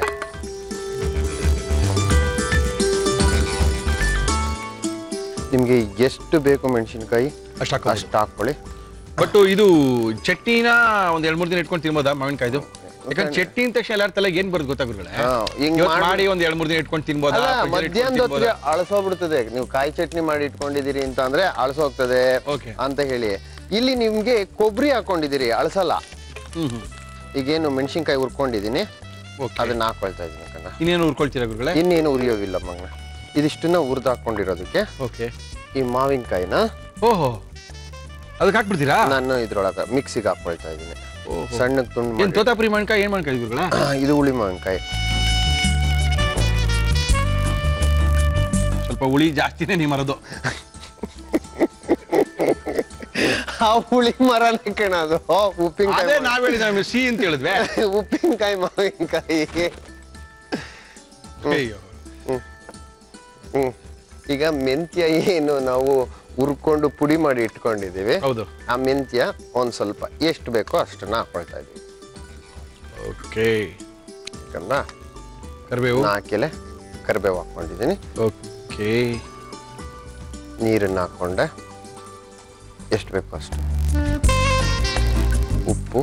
ನಿಮಗೆ ಎಷ್ಟು ಬೇಕು ಮೆಣಸಿನ್ಕಾಯಿ ಅಷ್ಟು ಹಾಕೋ ಅಷ್ಟು ಹಾಕೊಳ್ಳಿ ಬಟ್ ಇದು ಚಟ್ನಿನ ಒಂದ್ ಎರಡ್ ಮೂರ್ ದಿನ ಇಟ್ಕೊಂಡು ತಿನ್ಬೋದಾ ಮಾವಿನಕಾಯ್ದು ಯಾಕಂದ್ರೆ ಚಟ್ನಿ ಅಂದ ತಕ್ಷಣ ಎಲ್ಲಾರ ತಲೆಗೆ ಏನ್ ಬರುತ್ತೆ ಗೊತ್ತಾ ಗುರುಗಳೇ ಹಾ, ಹಿಂಗ್ ಇವತ್ತು ಮಾಡ್ಬಿಟ್ಟು- ಮಾಡಿ ಒಂದ್ ಎರಡ್ ಮೂರ್ ದಿನ ಇಟ್ಕೊಂಡು ತಿನ್ಬೋದಾ ಅಲ್ಲ fridge ಅಲ್ಲಿ ಇಟ್ಕೊಂಡ್ ಮಧ್ಯಾಹ್ನದ ಹೊತ್ತಿಗೆ ತಿನ್ಬೋದಾ? ಅಳಸೋಗ್ಬಿಡ್ತದೆ ನೀವು ಕಾಯಿ ಚಟ್ನಿ ಮಾಡಿ ಇಟ್ಕೊಂಡಿದ್ದೀರಿ ಅಂತ ಅಂದ್ರೆ ಅಳಸೋಗ್ತದೆ Okay. ಅಂತ ಹೇಳಿ ಇಲ್ಲಿ ನಿಮ್ಗೆ ಕೊಬ್ಬರಿ ಹಾಕೊಂಡಿದ್ದೀರಿ ಅಳಸಲ್ಲ ಹ್ಮ್ ಹ್ಮ್ ಈಗೇನು ಮೆಣಸಿನ್ಕಾಯಿ ಹುರ್ಕೊಂಡಿದ್ದೀನಿ Okay. ಅದನ್ನ ಹಾಕೊಳ್ತಾ ಇದ್ದೀನಿ ಕಣ್ಣ ಇನ್ನೇನು ಹುರ್ಕೊಳ್ತೀರಾ ಗುರುಗಳೇ ಇನ್ನೇನು ಉರಿಯೋವಿಲ್ಲ ಮಗನ ಇದಿಷ್ಟನ್ನ ಹುರಿದು ಹಾಕೊಂಡಿರೋದಕ್ಕೆ ಓಕೆ ಈ ಮಾವಿನಕಾಯಿನ ಓಹೋ ಅದಕ್ಕೆ ಹಾಕ್ಬಿಡ್ತೀರಾ ನಾನು ಇದ್ರೊಳಗೆ ಮಿಕ್ಸಿಗೆ ಹಾಕೊಳ್ತಾ ಇದ್ದೀನಿ ಓಹೋ. ಸಣ್ಣಗೆ ತುಂಡು ಏನ್ ಮಾಡಿ ತೋತಾಪುರಿ ಮಾವಿನಕಾಯಿ ಏನ್ ಮಾವಿನಕಾಯಿ ಗುರುಗಳೇ ಇದು ಹುಳಿ ಮಾವಿನಕಾಯಿ ಸ್ವಲ್ಪ ಸ್ವಲ್ಪ ಹುಳಿ ಜಾಸ್ತಿನೇ ನೀವು ಮರದು ಆ ಹುಳಿ ಮರನೇ ಕಣ ಅದು ಅದೇ ಉಪ್ಪಿನಕಾಯಿ ನಾವ್ ಹೇಳಿದ ಸಿ ಅಂತ ಹೇಳಿದ್ವಿ ಉಪ್ಪಿನಕಾಯಿ ಮಾವಿನಕಾಯಿ ಅಯ್ಯೋ ಹ್ಮ್ ಈಗ ಮೆಂತ್ಯ ಏನು ನಾವು ಹುರ್ಕೊಂಡು ಪುಡಿ ಮಾಡಿ ಇಟ್ಕೊಂಡಿದೀವಿ ಹೌದು ಆ ಮೆಂತ್ಯ ಒಂದ್ ಸ್ವಲ್ಪ ಎಷ್ಟು ಬೇಕೋ ಅಷ್ಟನ್ನ ಹಾಕೊಳ್ತಾ ಇದೀವಿ ಓಕೆ ಯಾಕಂದ್ರ ಕರಿಬೇವು ನಾಲ್ಕೆಲೆ ಕರಿಬೇವು ಹಾಕೊಂಡಿದ್ದೀನಿ ಓಕೆ ನೀರನ್ನ ಹಾಕೊಂಡೆ ಎಷ್ಟು ಬೇಕೋ ಅಷ್ಟು ಉಪ್ಪು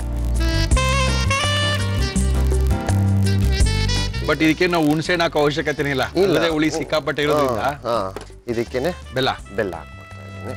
ಬಟ್ ಇದಕ್ಕೆ ನಾವು ಹುಣಸೆ ಹಣ್ಣು ಹಾಕೋ ಅವಶ್ಯಕತೆ ಇಲ್ಲ ಇಲ್ಲ. ಅಲ್ಲದೆ ಹುಳಿ ಸಿಕ್ಕಾಪಟ್ಟೆ ಇರೋದ್ರಿಂದ ಹಾ ಇದಕ್ಕೇನೆ ಬೆಲ್ಲ ಬೆಲ್ಲ ಹಾಕೊಳ್ತಾ ಇದ್ದೀನಿ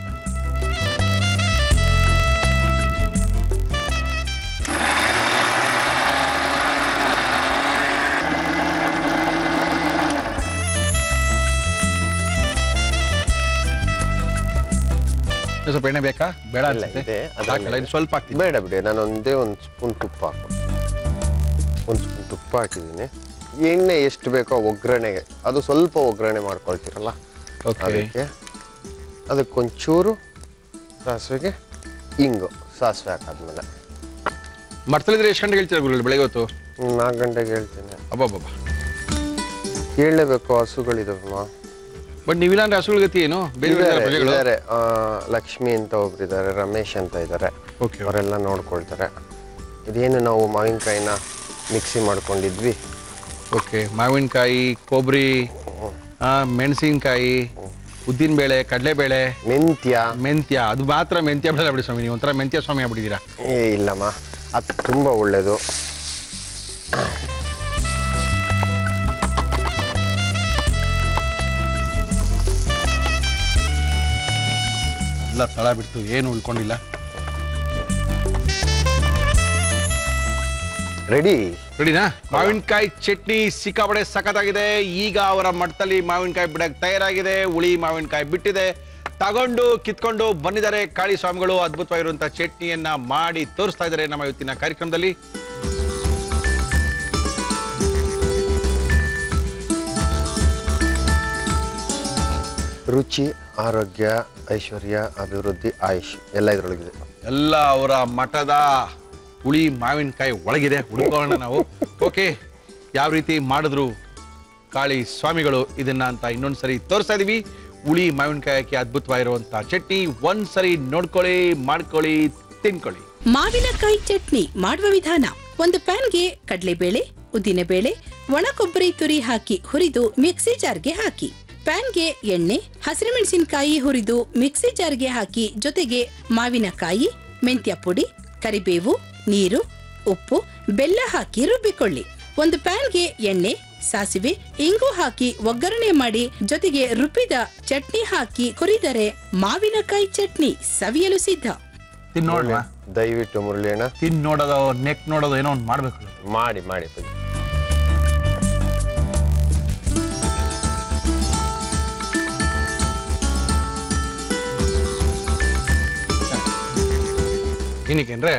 ಇನ್ನೂ ಸ್ವಲ್ಪ ಎಣ್ಣೆ ಬೇಕಾ ಬೇಡ ಇಲ್ಲ, ಅನ್ಸುತ್ತೆ ಇದೆ, ಅದ್ರಲ್ಲಿ ಸಾಕಲ್ಲ ಇನ್ನು ಸ್ವಲ್ಪ ಹಾಕ್ತೀನಿ ಬೇಡ ಬಿಡಿ ನಾನು ಒಂದೇ ಒಂದು ಸ್ಪೂನ್ ತುಪ್ಪ ಹಾಕಿ ಒಂದು ಸ್ಪೂನ್ ತುಪ್ಪ ಹಾಕಿದ್ದೀನಿ ಎಣ್ಣೆ ಎಷ್ಟು ಬೇಕೋ ಒಗ್ಗರಣೆಗೆ ಅದು ಸ್ವಲ್ಪ ಒಗ್ಗರಣೆ ಮಾಡ್ಕೊಳ್ತೀರಲ್ಲ Okay. ಅದಕ್ಕೆ ಅದಕ್ಕೊಂಚೂರು ಸಾಸಿವೆಗೆ ಹಿಂಗು ಸಾಸಿವೆ ಹಾಕಾದ್ಮೇಲೆ ಮರ್ತಲಿದ್ರೆ ಎಷ್ಟು ಗಂಟೆಗೆ ಹೇಳ್ತೀರಾ ಗುರು ಬೆಳಗ್ಗೆ ಹೊತ್ತು ಹ್ಮ್, ನಾಲ್ಕು ಗಂಟೆಗೆ ಹೇಳ್ತೀನಿ ಅಬ್ಬಬ್ಬಬ್ಬ ಹೇಳಲೇಬೇಕು ಹಸುಗಳಿದಾವಮ್ಮ ಬಟ್ ನೀವಿಲ್ಲ ಅಂದ್ರೆ ಹಸುಗಳ ಗತಿ ಏನು ಬೇರೆ ಬೇರೆ ಇದಾರೆ, ಪ್ರಜೆಗಳು ಇದಾರೆ ಆ, ಲಕ್ಷ್ಮಿ ಅಂತ ಒಬ್ರು ಇದ್ದಾರೆ ರಮೇಶ್ ಅಂತ ಇದ್ದಾರೆ ಓಕೆ ಅವರೆಲ್ಲ ನೋಡ್ಕೊಳ್ತಾರೆ ಇದೇನು ನಾವು ಮಾವಿನಕಾಯಿನ ಮಿಕ್ಸಿ ಮಾಡ್ಕೊಂಡಿದ್ವಿ ಓಕೆ ಮಾವಿನಕಾಯಿ ಕೊಬ್ಬರಿ ಮೆಣಸಿನಕಾಯಿ ಉದ್ದಿನಬೇಳೆ ಕಡಲೆಬೇಳೆ ಮೆಂತ್ಯ ಮೆಂತ್ಯ ಅದು ಮಾತ್ರ ಮೆಂತ್ಯ ಬೇಡ ಬಿಡಿ ಸ್ವಾಮಿ ನೀವು ಒಂಥರ ಮೆಂತ್ಯ ಸ್ವಾಮಿ ಆಗ್ಬಿಟ್ಟಿದ್ದೀರಾ ಏ ಇಲ್ಲಮ್ಮ ಅದು ತುಂಬ ಒಳ್ಳೆಯದು ಎಲ್ಲ ತಳ ಬಿಡ್ತು ಏನು ಉಳ್ಕೊಂಡಿಲ್ಲ ರೆಡಿ ರೆಡಿನಾ ಮಾವಿನಕಾಯಿ ಚಟ್ನಿ ಸಿಕ್ಕಾಪಡೆ ಸಖತ್ತಾಗಿದೆ ಈಗ ಅವರ ಮಟ್ಟದಲ್ಲಿ ಮಾವಿನಕಾಯಿ ಬಿಡಕ್ ತಯಾರಾಗಿದೆ ಹುಳಿ ಮಾವಿನಕಾಯಿ ಬಿಟ್ಟಿದೆ ತಗೊಂಡು ಕಿತ್ಕೊಂಡು ಬಂದಿದ್ದಾರೆ ಕಾಳಿ ಸ್ವಾಮಿಗಳು ಅದ್ಭುತವಾಗಿರುವಂತಹ ಚಟ್ನಿಯನ್ನ ಮಾಡಿ ತೋರಿಸ್ತಾ ಇದ್ದಾರೆ ನಮ್ಮ ಇವತ್ತಿನ ಕಾರ್ಯಕ್ರಮದಲ್ಲಿ ರುಚಿ ಆರೋಗ್ಯ ಐಶ್ವರ್ಯ ಅಭಿವೃದ್ಧಿ ಆಯುಷ್ ಎಲ್ಲ ಇದರೊಳಗಿದೆ ಎಲ್ಲ ಅವರ ಮಠದ ಹುಳಿ ಮಾವಿನಕಾಯಿ ಒಳಗಿದೆ ಹುಡುಕೋಣ ನಾವು ಓಕೆ ಯಾವ ರೀತಿ ಮಾಡಿದ್ರು ಕಾಳಿ ಸ್ವಾಮಿಗಳು ಇದನ್ನ ಅಂತ ಇನ್ನೊಂದ್ಸರಿ ತೋರಿಸ್ತಾ ಇದೀವಿ ಹುಳಿ ಮಾವಿನಕಾಯಿ ಹಾಕಿ ಅದ್ಭುತವಾಗಿರುವಂತ ಚಟ್ನಿ ಒಂದ್ಸರಿ ನೋಡ್ಕೊಳ್ಳಿ ಮಾಡ್ಕೊಳ್ಳಿ ತಿನ್ಕೊಳ್ಳಿ ಮಾವಿನಕಾಯಿ ಚಟ್ನಿ ಮಾಡುವ ವಿಧಾನ ಒಂದು ಪ್ಯಾನ್ಗೆ ಕಡಲೆಬೇಳೆ ಉದ್ದಿನಬೇಳೆ ಒಣ ಕೊಬ್ಬರಿ ತುರಿ ಹಾಕಿ ಹುರಿದು ಮಿಕ್ಸಿ ಜಾರ್ಗೆ ಹಾಕಿ ಪ್ಯಾನ್ಗೆ ಎಣ್ಣೆ ಹಸಿರುಮೆಣಸಿನಕಾಯಿ ಹುರಿದು ಮಿಕ್ಸಿ ಜಾರ್ಗೆ ಹಾಕಿ ಜೊತೆಗೆ ಮಾವಿನಕಾಯಿ ಮೆಂತ್ಯ ಪುಡಿ ಕರಿಬೇವು ನೀರು ಉಪ್ಪು ಬೆಲ್ಲ ಹಾಕಿ ರುಬ್ಬಿಕೊಳ್ಳಿ ಒಂದು ಪ್ಯಾನ್ಗೆ ಎಣ್ಣೆ ಸಾಸಿವೆ ಇಂಗು ಹಾಕಿ ಒಗ್ಗರಣೆ ಮಾಡಿ ಜೊತೆಗೆ ರುಬ್ಬಿದ ಚಟ್ನಿ ಹಾಕಿ ಹುರಿದರೆ ಮಾವಿನಕಾಯಿ ಚಟ್ನಿ ಸವಿಯಲು ಸಿದ್ಧ ತಿನ್ ನೋಡ್ವಾ ದಯವಿಟ್ಟು ಮುರಳಿಯಣ್ಣ ತಿನ್ ನೋಡೋದು ನೆಕ್ ನೋಡೋದು ಏನೋ ಒಂದು ಮಾಡ್ಬೇಕು ಮಾಡಿ ಮಾಡಿ ಬನ್ನಿ. ಏನಕ್ಕೆ ಅಂದ್ರೆ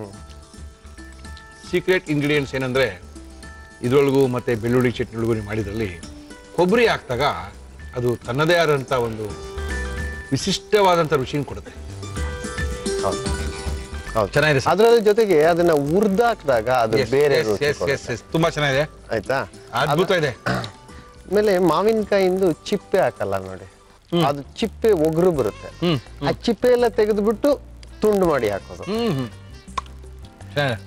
ಸೀಕ್ರೆಟ್ ಇಂಗ್ರೀಡಿಯೆಂಟ್ಸ್ ಏನಂದ್ರೆ ಇದ್ರೊಳಗೂ ಮತ್ತೆ ಬೆಳ್ಳುಳ್ಳಿ ಚಟ್ನಿಯೊಳಗೂ ನೀವು ಮಾಡಿದ್ರಲ್ಲಿ ಕೊಬ್ಬರಿ ಹಾಕ್ದಾಗ ಅದು ತನ್ನದೇ ಆದಂಥ ಒಂದು ವಿಶಿಷ್ಟವಾದಂಥ ರುಚಿನ ಕೊಡುತ್ತೆ ಹೌದು ಹೌದು ಚೆನ್ನಾಗಿದೆ ಸರ್. ಅದರ ಜೊತೆಗೆ ಅದನ್ನ ಹುರ್ದಾಕ್ದಾಗ ಅದು Yes, ಬೇರೆ yes, ರುಚಿ yes, yes, ಕೊಡುತ್ತೆ. yes. ತುಂಬಾ ಚೆನ್ನಾಗಿದೆ ಆಯ್ತಾ ಅದ್ಭುತ ಇದೆ ಆಮೇಲೆ ಮಾವಿನಕಾಯಿಂದು ಚಿಪ್ಪೆ ಹಾಕಲ್ಲ ನೋಡಿ ಅದು ಚಿಪ್ಪೆ ಒಗರು ಬರುತ್ತೆ ಹ್ಮ್ ಆ ಚಿಪ್ಪೆ ಎಲ್ಲ ತೆಗೆದ್ಬಿಟ್ಟು ತುಂಡು ಮಾಡಿ ಹಾಕೋದು ಹ್ಮ್ ಹ್ಮ್ ಚೆನ್ನಾಗಿದೆ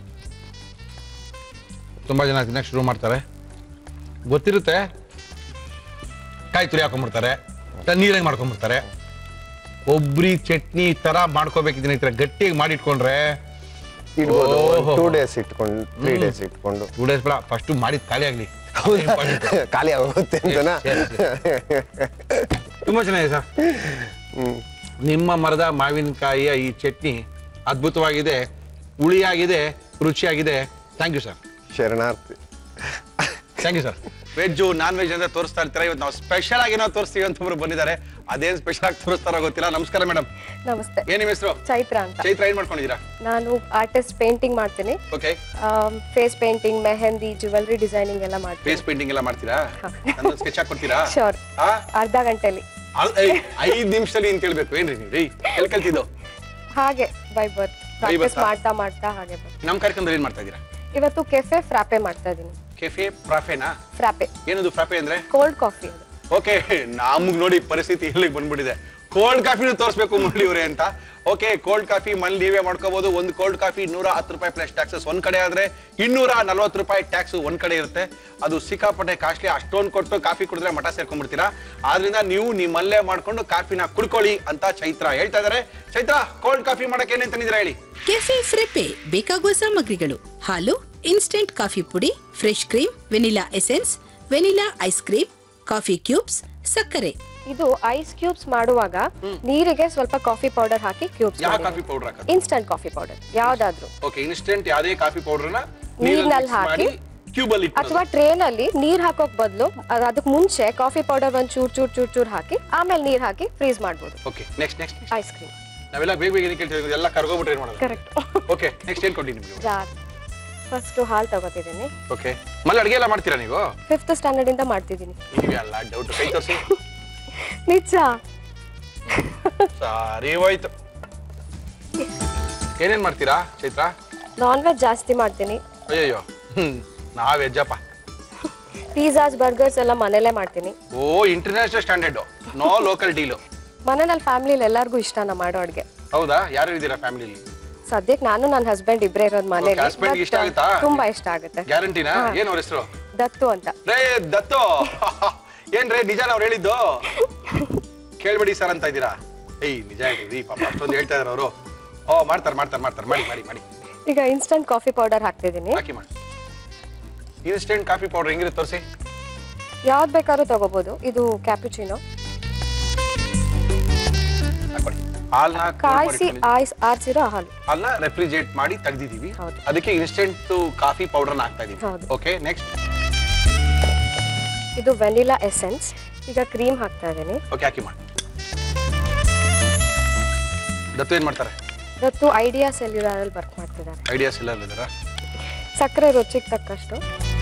ತುಂಬಾ ಜನ ತಿನ್ನಕ್ಕೆ ಶುರು ಮಾಡ್ತಾರೆ ಗೊತ್ತಿರುತ್ತೆ ಕಾಯಿ ತುರಿ ಹಾಕೊಂಡ್ಬಿಡ್ತಾರೆ ನೀರಾಗಿ ಮಾಡ್ಕೊಂಡ್ಬಿಡ್ತಾರೆ ಕೊಬ್ಬರಿ ಚಟ್ನಿ ತರ ಮಾಡ್ಕೋಬೇಕಿದ್ದೀನಿ ಈ ತರ ಗಟ್ಟಿಯಾಗಿ ಮಾಡಿಟ್ಕೊಂಡ್ರೆ ಇಡ್ಬೋದು ಓಹೋ. ಟೂ ಡೇಸ್ ಇಟ್ಕೊಂಡು ತ್ರೀ ಡೇಸ್ ಇಟ್ಕೊಂಡು ಟೂ ಡೇಸ್ ಬೇಡ ಫಸ್ಟ್ ಮಾಡಿದ್ ಖಾಲಿ ಆಗ್ಲಿ ಖಾಲಿ ಆಗೋಗುತ್ತೆ ಅಂತನಾ ತುಂಬಾ ಚೆನ್ನಾಗಿದೆ ಸರ್ ಹ್ಮ್ ನಿಮ್ಮ ಮರದ ಮಾವಿನಕಾಯಿಯ ಈ ಚಟ್ನಿ ಅದ್ಭುತವಾಗಿದೆ ಹುಳಿಯಾಗಿದೆ ರುಚಿಯಾಗಿದೆ ಥ್ಯಾಂಕ್ ಯು ಸರ್ ಶರಣಾರ್ಥಿ thank you sir veg non veg ಅಂತ ತೋರಿಸ್ತಾ ಇರ್ತಾರೆ ಇವತ್ತು ನಾವು ಸ್ಪೆಷಲ್ ಆಗಿ ಏನೋ ತೋರಿಸ್ತೀವಿ ಅಂತ ಒಬ್ರು ಬಂದಿದ್ದಾರೆ ಅದೇನ್ ಸ್ಪೆಷಲ್ ಆಗಿ ತೋರಿಸ್ತಾರೋ ಗೊತ್ತಿಲ್ಲ ನಮಸ್ಕಾರ ಮೇಡಮ್ ನಮಸ್ತೆ ಏನ್ ನಿಮ್ಮ ಹೆಸರು ಚೈತ್ರ ಅಂತ ಚೈತ್ರ ಏನ್ ಮಾಡ್ಕೊಂಡಿದ್ದೀರಾ ನಾನು ಆರ್ಟಿಸ್ಟ್ ಪೇಂಟಿಂಗ್ ಮಾಡ್ತೀನಿ okay face painting mehndi jewellery designing ಎಲ್ಲ ಮಾಡ್ತೀನಿ ಫೇಸ್ ಪೇಂಟಿಂಗ್ ಎಲ್ಲ ಮಾಡ್ತೀರಾ ನನ್ನ ಸ್ಕೆಚ್ ಹಾಕೊಡ್ತೀರಾ ಶೋರ್ ಆ ಅರ್ಧ ಗಂಟೆಲಿ ಅಲ್- ಏಯ್, ಐದ್ ನಿಮಿಷದಲ್ಲಿ ಏನ್ ಕೇಳ್ಬೇಕು ಏನ್ರಿ ನೀವು ರೀ ಎಲ್ಲಿ ಕಲ್ತಿದ್ದು ಹಾಗೆ ಬೈ ಬರ್ತ್ ಪ್ರಾಕ್ಟೀಸ್ ಬರ್ತಾ? ಮಾಡ್ತಾ ಮಾಡ್ತಾ ಹಾಗೆ ಬರ್ತ್ ನಮ್ ಕಾರ್ಯಕ್ರಮದಲ್ಲಿ ಏನ್ ಮಾಡ್ತಾ ಇದ್ದೀರಾ ಇವತ್ತು ಕೆಫೆ ಫ್ರಾಪೆ ಮಾಡ್ತಾ ಇದ್ದೀನಿ ಕೆಫೆ ಪ್ರಾಫೆನಾ ಫ್ರಾಪೆ ಏನದು ಫ್ರಾಫೆ ಅಂದ್ರೆ ಕೋಲ್ಡ್ ಕಾಫಿ ಅದು ಓಕೆ ನಮ್ಗ್ ನೋಡಿ ಪರಿಸ್ಥಿತಿ ಇಲ್ಲಿಗೆ ಬಂದ್ಬಿಟ್ಟಿದೆ ಕೋಲ್ಡ್ ಕಾಫಿನೂ ತೋರಿಸ್ಬೇಕು ಮುರಳಿ ಅವರೇ ಅಂತ ಓಕೆ ಕೋಲ್ಡ್ ಕಾಫಿ ಮನೇಲಿ ನೀವೇ ಮಾಡ್ಕೋಬಹುದು ಒಂದು ಕೋಲ್ಡ್ ಕಾಫಿ ನೂರ ಹತ್ತು ರೂಪಾಯಿ ಪ್ಲಸ್ ಟ್ಯಾಕ್ಸಸ್ ಒಂದ್ ಕಡೆ ಆದ್ರೆ ಇನ್ನೂರ ನಲ್ವತ್ತು ರೂಪಾಯಿ ಟ್ಯಾಕ್ಸ್ ಒಂದ್ ಕಡೆ ಇರುತ್ತೆ ಅದು ಸಿಕ್ಕಾಪಟ್ಟೆ ಕಾಸ್ಟ್ಲಿ ಅಷ್ಟೊಂದು ಕೊಟ್ಟು ಕಾಫಿ ಕುಡಿದ್ರೆ ಮಠ ಸೇರ್ಕೊಂಡ್ಬಿಡ್ತೀರಾ ಆದ್ರಿಂದ ನೀವು ನಿಮ್ಮಲ್ಲೇ ಮಾಡ್ಕೊಂಡು ಕಾಫಿನ ಕುಡ್ಕೊಳ್ಳಿ ಅಂತ ಚೈತ್ರ ಹೇಳ್ತಾ ಇದಾರೆ ಚೈತ್ರ ಕೋಲ್ಡ್ ಕಾಫಿ ಮಾಡಕ್ಕೆ ಏನೇನ್ ತಂದಿದ್ದೀರಾ ಹೇಳಿ ಕೆಫೆ ಫ್ರೆಪೆ ಬೇಕಾಗುವ ಸಾಮಗ್ರಿಗಳು ಹಾಲು ಇನ್ಸ್ಟೆಂಟ್ ಕಾಫಿ ಪುಡಿ fresh cream vanilla essence vanilla ice cream coffee cubes ಸಕ್ಕರೆ ಇದು ಐಸ್ ಕ್ಯೂಬ್ಸ್ ಮಾಡುವಾಗ ನೀರಿಗೆ ಸ್ವಲ್ಪ ಕಾಫಿ ಪೌಡರ್ ಹಾಕಿ ಕ್ಯೂಬ್ಸ್ ಯಾವ ಕಾಫಿ ಪೌಡರ್ ಹಾಕೋದು ಇನ್ಸ್ಟಂಟ್ ಕಾಫಿ ಪೌಡರ್ ಯಾವ್ದಾದ್ರು ಓಕೆ ಇನ್ಸ್ಟೆಂಟ್ ಯಾವ್ದೇ ಕಾಫಿ ಪೌಡರ್ನ ನೀರ್ನಲ್ಲಿ ಹಾಕಿ ಕ್ಯೂಬ್ ಅಲ್ಲಿ ಇಟ್ಟು ಅಥವಾ ಟ್ರೇನಲ್ಲಿ ನೀರ್ ಹಾಕೋಕ್ ಬದಲು ಅದಕ್ಕೆ ಮುಂಚೆ ಕಾಫಿ ಪೌಡರ್ ಒಂದ್ ಚೂರ್ ಚೂರ್ ಚೂರ್ ಚೂರ್ ಹಾಕಿ ಆಮೇಲೆ ನೀರ್ ಹಾಕಿ ಫ್ರೀಸ್ ಮಾಡ್ಬೋದು okay next next ice cream ನಾವೆಲ್ಲ ಬೇಗ ಬೇಗ ಏನಕ್ಕೆ ಕೇಳ್ತೀವಿ ಎಲ್ಲ ಕರ್ಗೋಗ್ಬಿಟ್ರೆ ಏನ್ ಮಾಡೋದು ಕರೆಕ್ಟ್ ಓಕೆ ನೆಕ್ಸ್ಟ್ ಏನ್ ಕೊಡಿ ನಿಮ್ಗೆ ಜಾರ್ ಫಸ್ಟ್ ಹಾಲ್ ತಗೋತಿದ್ದೀನಿ ಓಕೆ ಮళ్ళీ ಅಡಿಗೆ ಎಲ್ಲ ಮಾಡ್ತೀರಾ ನೀವು ಫಿಫ್ತ್ ಸ್ಟ್ಯಾಂಡರ್ಡ್ ಇಂದ ಮಾಡ್ತಿದ್ದೀನಿ ನೀವೆಲ್ಲ ಡೌಟ್ ಕೈ ತೋರಿಸಿ ನಿಜ ಸರಿ ಹೋಯ್ತು ಏನೇನ್ ಮಾಡ್ತೀರಾ ಚೈತ್ರ ನಾನ್ ವೆಜ್ ಜಾಸ್ತಿ ಮಾಡ್ತೀನಿ ಅಯ್ಯಯ್ಯೋ ಹ್ಮ್ ನಾವ್ ವೆಜ್ಜಪ್ಪ ಪಿಜ್ಜಾಸ್ ಬರ್ಗರ್ಸ್ ಎಲ್ಲ ಮನೇಲೆ ಮಾಡ್ತೀನಿ oh international standard no local deal ಮನೆಯಲ್ಲಿ ಫ್ಯಾಮಿಲಿಲಿ ಎಲ್ಲರಿಗೂ ಇಷ್ಟ ನಾ ಮಾಡೋ ಅಡ್ಗೆ ಹೌದಾ ಯಾರು ಇದ್ದೀರಾ ಫ್ಯಾಮಿಲಿಲಿ ಸದ್ಯಕ್ಕೆ ನಾನು ನನ್ನ ಹಸ್ಬೆಂಡ್ ಇಬ್ರೇ ಇರೋದು ಮನೇಲಿ Okay, husband ಗೆ ಇಷ್ಟ but, ಆಗುತ್ತಾ? ತುಂಬಾ ಇಷ್ಟ ಆಗುತ್ತೆ ಗ್ಯಾರಂಟಿನಾ ಏನ್ ಅವ್ರ ಹೆಸರು ದತ್ತು ಅಂತ ರೇ ದತ್ತು ಏನ್ ರೇ ನಿಜಾನ ಅವ್ರು ಹೇಳಿದ್ದು ಕೇಳ್ಬೇಡಿ ಸರ್ ಅಂತ ಇದ್ದೀರಾ ಏಯ್ ನಿಜ ಹೇಳ್ರಿ ಪಾಪ ಅಷ್ಟೊಂದು ಹೇಳ್ತಾ ಇದಾರೆ ಅವರು ಓ ಮಾಡ್ತಾರೆ ಮಾಡ್ತಾರೆ ಮಾಡ್ತಾರೆ ಮಾಡಿ ಮಾಡಿ ಮಾಡಿ ಈಗ ಇನ್ಸ್ಟಂಟ್ ಕಾಫಿ ಪೌಡರ್ ಹಾಕ್ತಿದ್ದೀನಿ ಹಾಕಿ ಮಾಡಿ ಇನ್ಸ್ಟೆಂಟ್ ಕಾಫಿ ಪೌಡರ್ ಹೆಂಗಿರುತ್ತೆ ತೋರಿಸಿ ಯಾವ್ದು ಬೇಕಾದ್ರೂ ತಗೋಬಹುದು ಇದು ಕ್ಯಾಪುಚಿನೋ ಹಾಕೊಳ್ಳಿ ಹಾಲ್ನ ಕಾಯಿಸಿ ಆಯ್ಸ್ ಆರ್ಸಿರೋ ಹಾಲು ಹಾಲ್ನ ರೆಫ್ರಿಜರೇಟ್ ಮಾಡಿ ತೆಗ್ದಿದೀವಿ ಹೌದು. ಅದಕ್ಕೆ ಇನ್ಸ್ಟೆಂಟ್ ಕಾಫಿ ಪೌಡರ್ನ ಹಾಕ್ತಾ ಇದೀವಿ ಹೌದು. ಓಕೆ ನೆಕ್ಸ್ಟ್ ಇದು ವೆನಿಲಾ ಎಸೆನ್ಸ್ ಈಗ ಕ್ರೀಮ್ ಹಾಕ್ತಾ ಇದ್ದೀನಿ ಓಕೆ ಹಾಕಿ ಮಾಡಿ ದತ್ತು ಏನ್ ಮಾಡ್ತಾರೆ ದತ್ತು ಐಡಿಯಾ ಸೆಲ್ಯುಲರ್ ವರ್ಕ್ ಮಾಡ್ತಿದ್ದಾರೆ ಐಡಿಯಾಸ್ ಎಲ್ಲ ಇದ್ದಾರಾ ಸಕ್ಕರೆ ರುಚಿಗೆ ತಕ್ಕಷ್ಟು